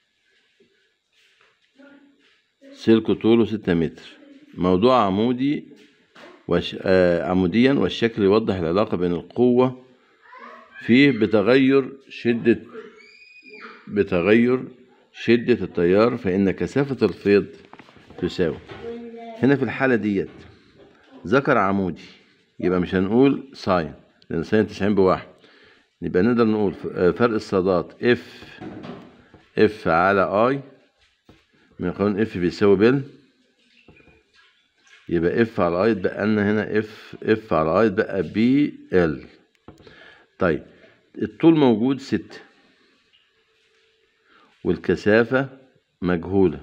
Speaker 1: سلك طوله ستة متر موضوع عمودي وش... آه عموديا والشكل يوضح العلاقة بين القوة فيه بتغير شدة بتغير شدة التيار فإن كثافة الفيض تساوي هنا في الحالة ديت ذكر عمودي يبقى مش هنقول ساين لأن ساين تسعين بواحد يبقى نقدر نقول فرق الصادات اف اف على اي من قانون اف بيساوي بال يبقى اف على اي يتبقى لنا هنا اف اف على اي يتبقى بي ال طيب الطول موجود ستة والكثافة مجهولة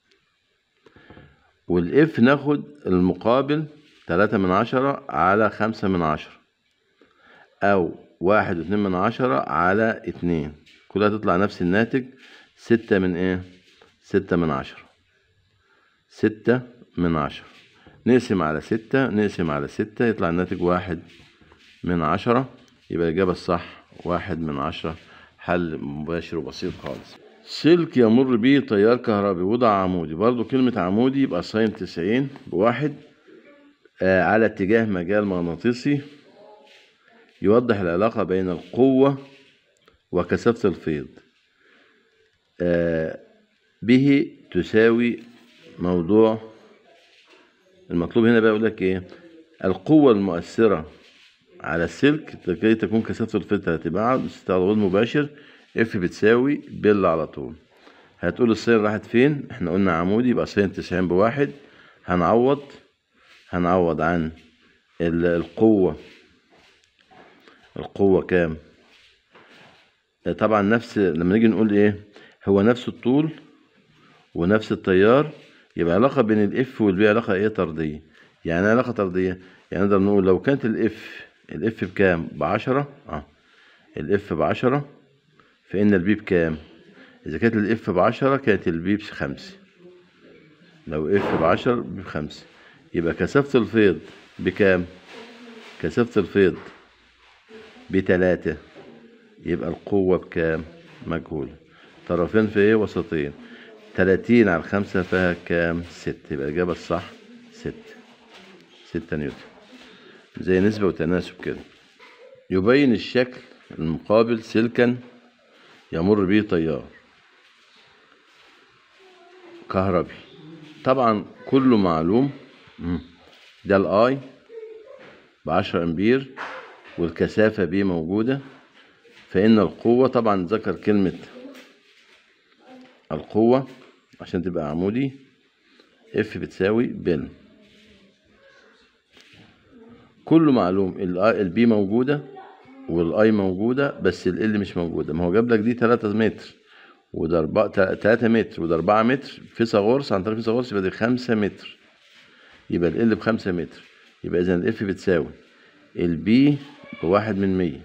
Speaker 1: والاف ناخد المقابل تلاتة من عشرة على خمسة من عشرة أو واحد واتنين من عشرة على اتنين كلها تطلع نفس الناتج ستة من ايه ستة من عشرة ستة من عشرة نقسم على ستة نقسم على ستة يطلع الناتج واحد من عشرة يبقى الإجابة الصح واحد من عشرة حل مباشر وبسيط خالص سلك يمر به تيار كهربي وضع عمودي برضو كلمة عمودي يبقى ساين تسعين بواحد آه على اتجاه مجال مغناطيسي يوضح العلاقة بين القوة وكثافة الفيض آه به تساوي موضوع المطلوب هنا بقى يقول لك ايه القوة المؤثرة على السلك لكي تكون كثافة الفيض هتبقى استعراض مباشر اف بتساوي بل على طول هتقول السين راحت فين احنا قلنا عمودي يبقى سين تسعين بواحد هنعوض هنعوض عن القوة القوة كام طبعا نفس لما نيجي نقول ايه هو نفس الطول ونفس التيار يبقى علاقة بين الاف والبي علاقة ايه طردية يعني ايه علاقة طردية يعني نقدر نقول لو كانت الاف الاف بكام بعشرة اه الاف بعشرة فإن البي بكام إذا كانت الاف بعشرة كانت البي بخمسة لو اف بعشرة بخمسة يبقى كثافة الفيض بكام كثافة الفيض بتلاتة يبقى القوة بكام مجهولة طرفين في ايه وسطين تلاتين على الخمسة فيها كام ستة يبقى الإجابة الصح ستة ستة نيوتن زي نسبة وتناسب كده يبين الشكل المقابل سلكا يمر به تيار كهربي طبعا كله معلوم ده الاي بعشرة امبير والكثافة بيه موجودة فإن القوة طبعا ذكر كلمة القوة عشان تبقى عمودي اف بتساوي بن كله معلوم البي موجودة والاي موجودة بس ال مش موجودة ما هو جاب لك دي 3 متر وده 4 3 متر وده 4 متر فيثاغورس عن طريق فيثاغورس يبقى دي 5 متر يبقى ال ب 5 متر يبقى اذا الاف بتساوي البي بواحد من مية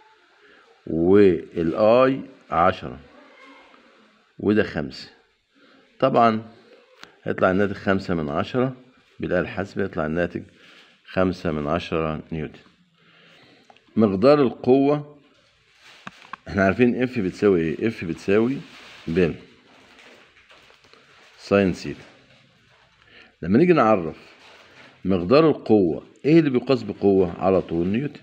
Speaker 1: والاي عشرة وده خمسة طبعا هيطلع الناتج خمسة من عشرة بالآلة الحاسبة يطلع الناتج خمسة من عشرة نيوتن مقدار القوة احنا عارفين اف بتساوي ايه اف بتساوي بين ساين سيتا لما نيجي نعرف مقدار القوة ايه اللي بيقاس بقوة على طول نيوتن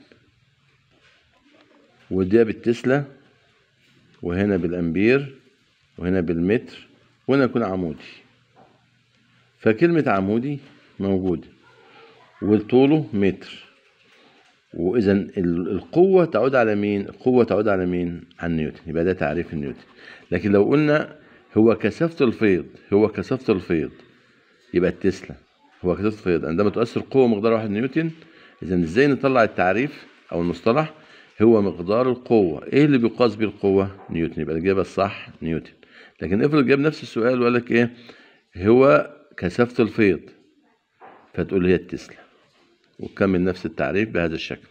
Speaker 1: وده بالتسلا وهنا بالامبير وهنا بالمتر وهنا يكون عمودي فكلمة عمودي موجودة وطوله متر وإذا القوة تعود على مين؟ القوة تعود على مين؟ على نيوتن يبقى ده تعريف نيوتن لكن لو قلنا هو كثافة الفيض هو كثافة الفيض يبقى التسلا هو كثافة الفيض عندما تؤثر قوة مقدار واحد نيوتن إذا إزاي نطلع التعريف أو المصطلح هو مقدار القوة إيه اللي بيقاس بيه القوة نيوتن يبقى الإجابة الصح نيوتن لكن افرض جاب نفس السؤال وقال لك إيه هو كثافة الفيض فتقول هي التسلا وكمل نفس التعريف بهذا الشكل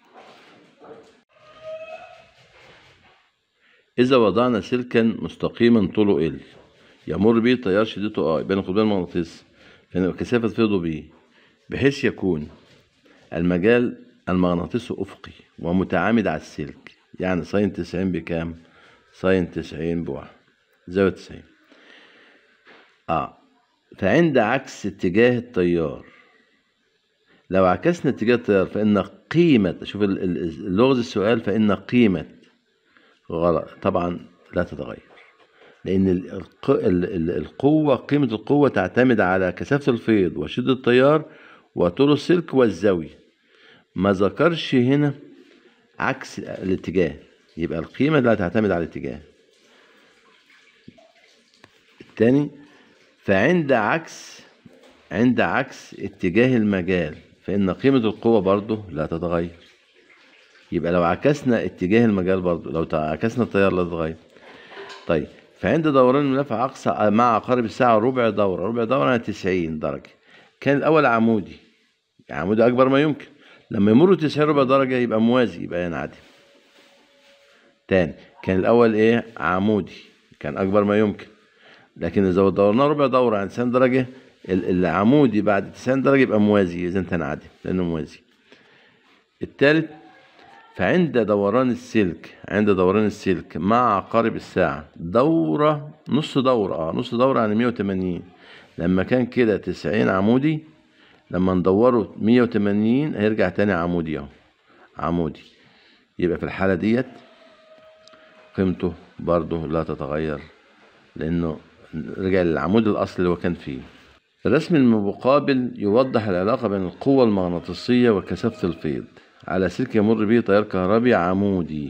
Speaker 1: إذا وضعنا سلكا مستقيما طوله ال يمر به تيار شدته I بين القطبين المغناطيسي فإن كثافة فيضه B بحيث يكون المجال المغناطيسي أفقي ومتعامد على السلك يعني ساين تسعين بكام؟ ساين تسعين بواحد زاوية تسعين آه فعند عكس اتجاه التيار لو عكسنا اتجاه التيار فإن قيمة شوف ال- ال- لغز السؤال فإن قيمة غلط طبعا لا تتغير لأن ال- الق- ال- ال- القوة قيمة القوة تعتمد على كثافة الفيض وشدة التيار وطول السلك والزاوية ما ذكرش هنا عكس الاتجاه يبقى القيمة لا تعتمد على الاتجاه الثاني فعند عكس عند عكس اتجاه المجال فإن قيمة القوة برضه لا تتغير يبقى لو عكسنا اتجاه المجال برضه لو عكسنا التيار لا تتغير طيب فعند دوران الملف أقصى مع عقارب الساعة ربع دورة ربع دورة يعني 90 درجة كان الأول عمودي عمودي أكبر ما يمكن لما يمر 90 ربع درجة يبقى موازي يبقى ينعدم تاني كان الأول إيه عمودي كان أكبر ما يمكن لكن إذا دورناه ربع دورة عن 90 درجة ال- العمودي بعد 90 درجة يبقى موازي إذا تنعدم لأنه موازي الثالث فعند دوران السلك عند دوران السلك مع عقارب الساعة دورة نص دورة اه نص دورة يعني 180 لما كان كده 90 عمودي لما ندوره 180 هيرجع تاني عمودي اهو عمودي يبقى في الحالة ديت قيمته برضه لا تتغير لأنه رجع للعمود الأصلي اللي هو كان فيه الرسم المقابل يوضح العلاقة بين القوة المغناطيسية وكثافة الفيض على سلك يمر به تيار كهربي عمودي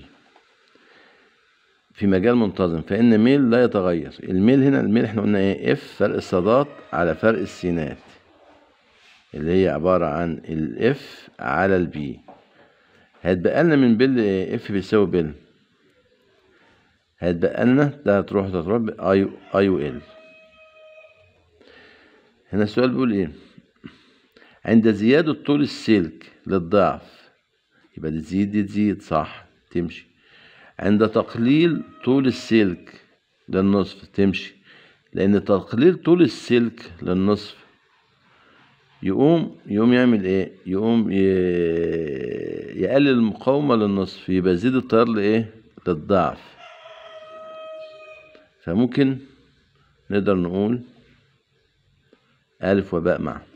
Speaker 1: في مجال منتظم فإن ميل لا يتغير الميل هنا الميل احنا قلنا ايه اف فرق الصادات على فرق السينات اللي هي عبارة عن الاف على البي هيتبقى لنا من بيل ايه اف بيساوي بيل هيتبقى لنا ده هتروح ده هتروح اي اي وال هنا السؤال بيقول ايه عند زيادة طول السلك للضعف يبقى دي تزيد دي تزيد صح تمشي عند تقليل طول السلك للنصف تمشي لأن تقليل طول السلك للنصف يقوم يقوم يعمل ايه يقوم ي... يقلل المقاومة للنصف يبقى يزيد التيار لايه للضعف فممكن نقدر نقول ألف وباء معا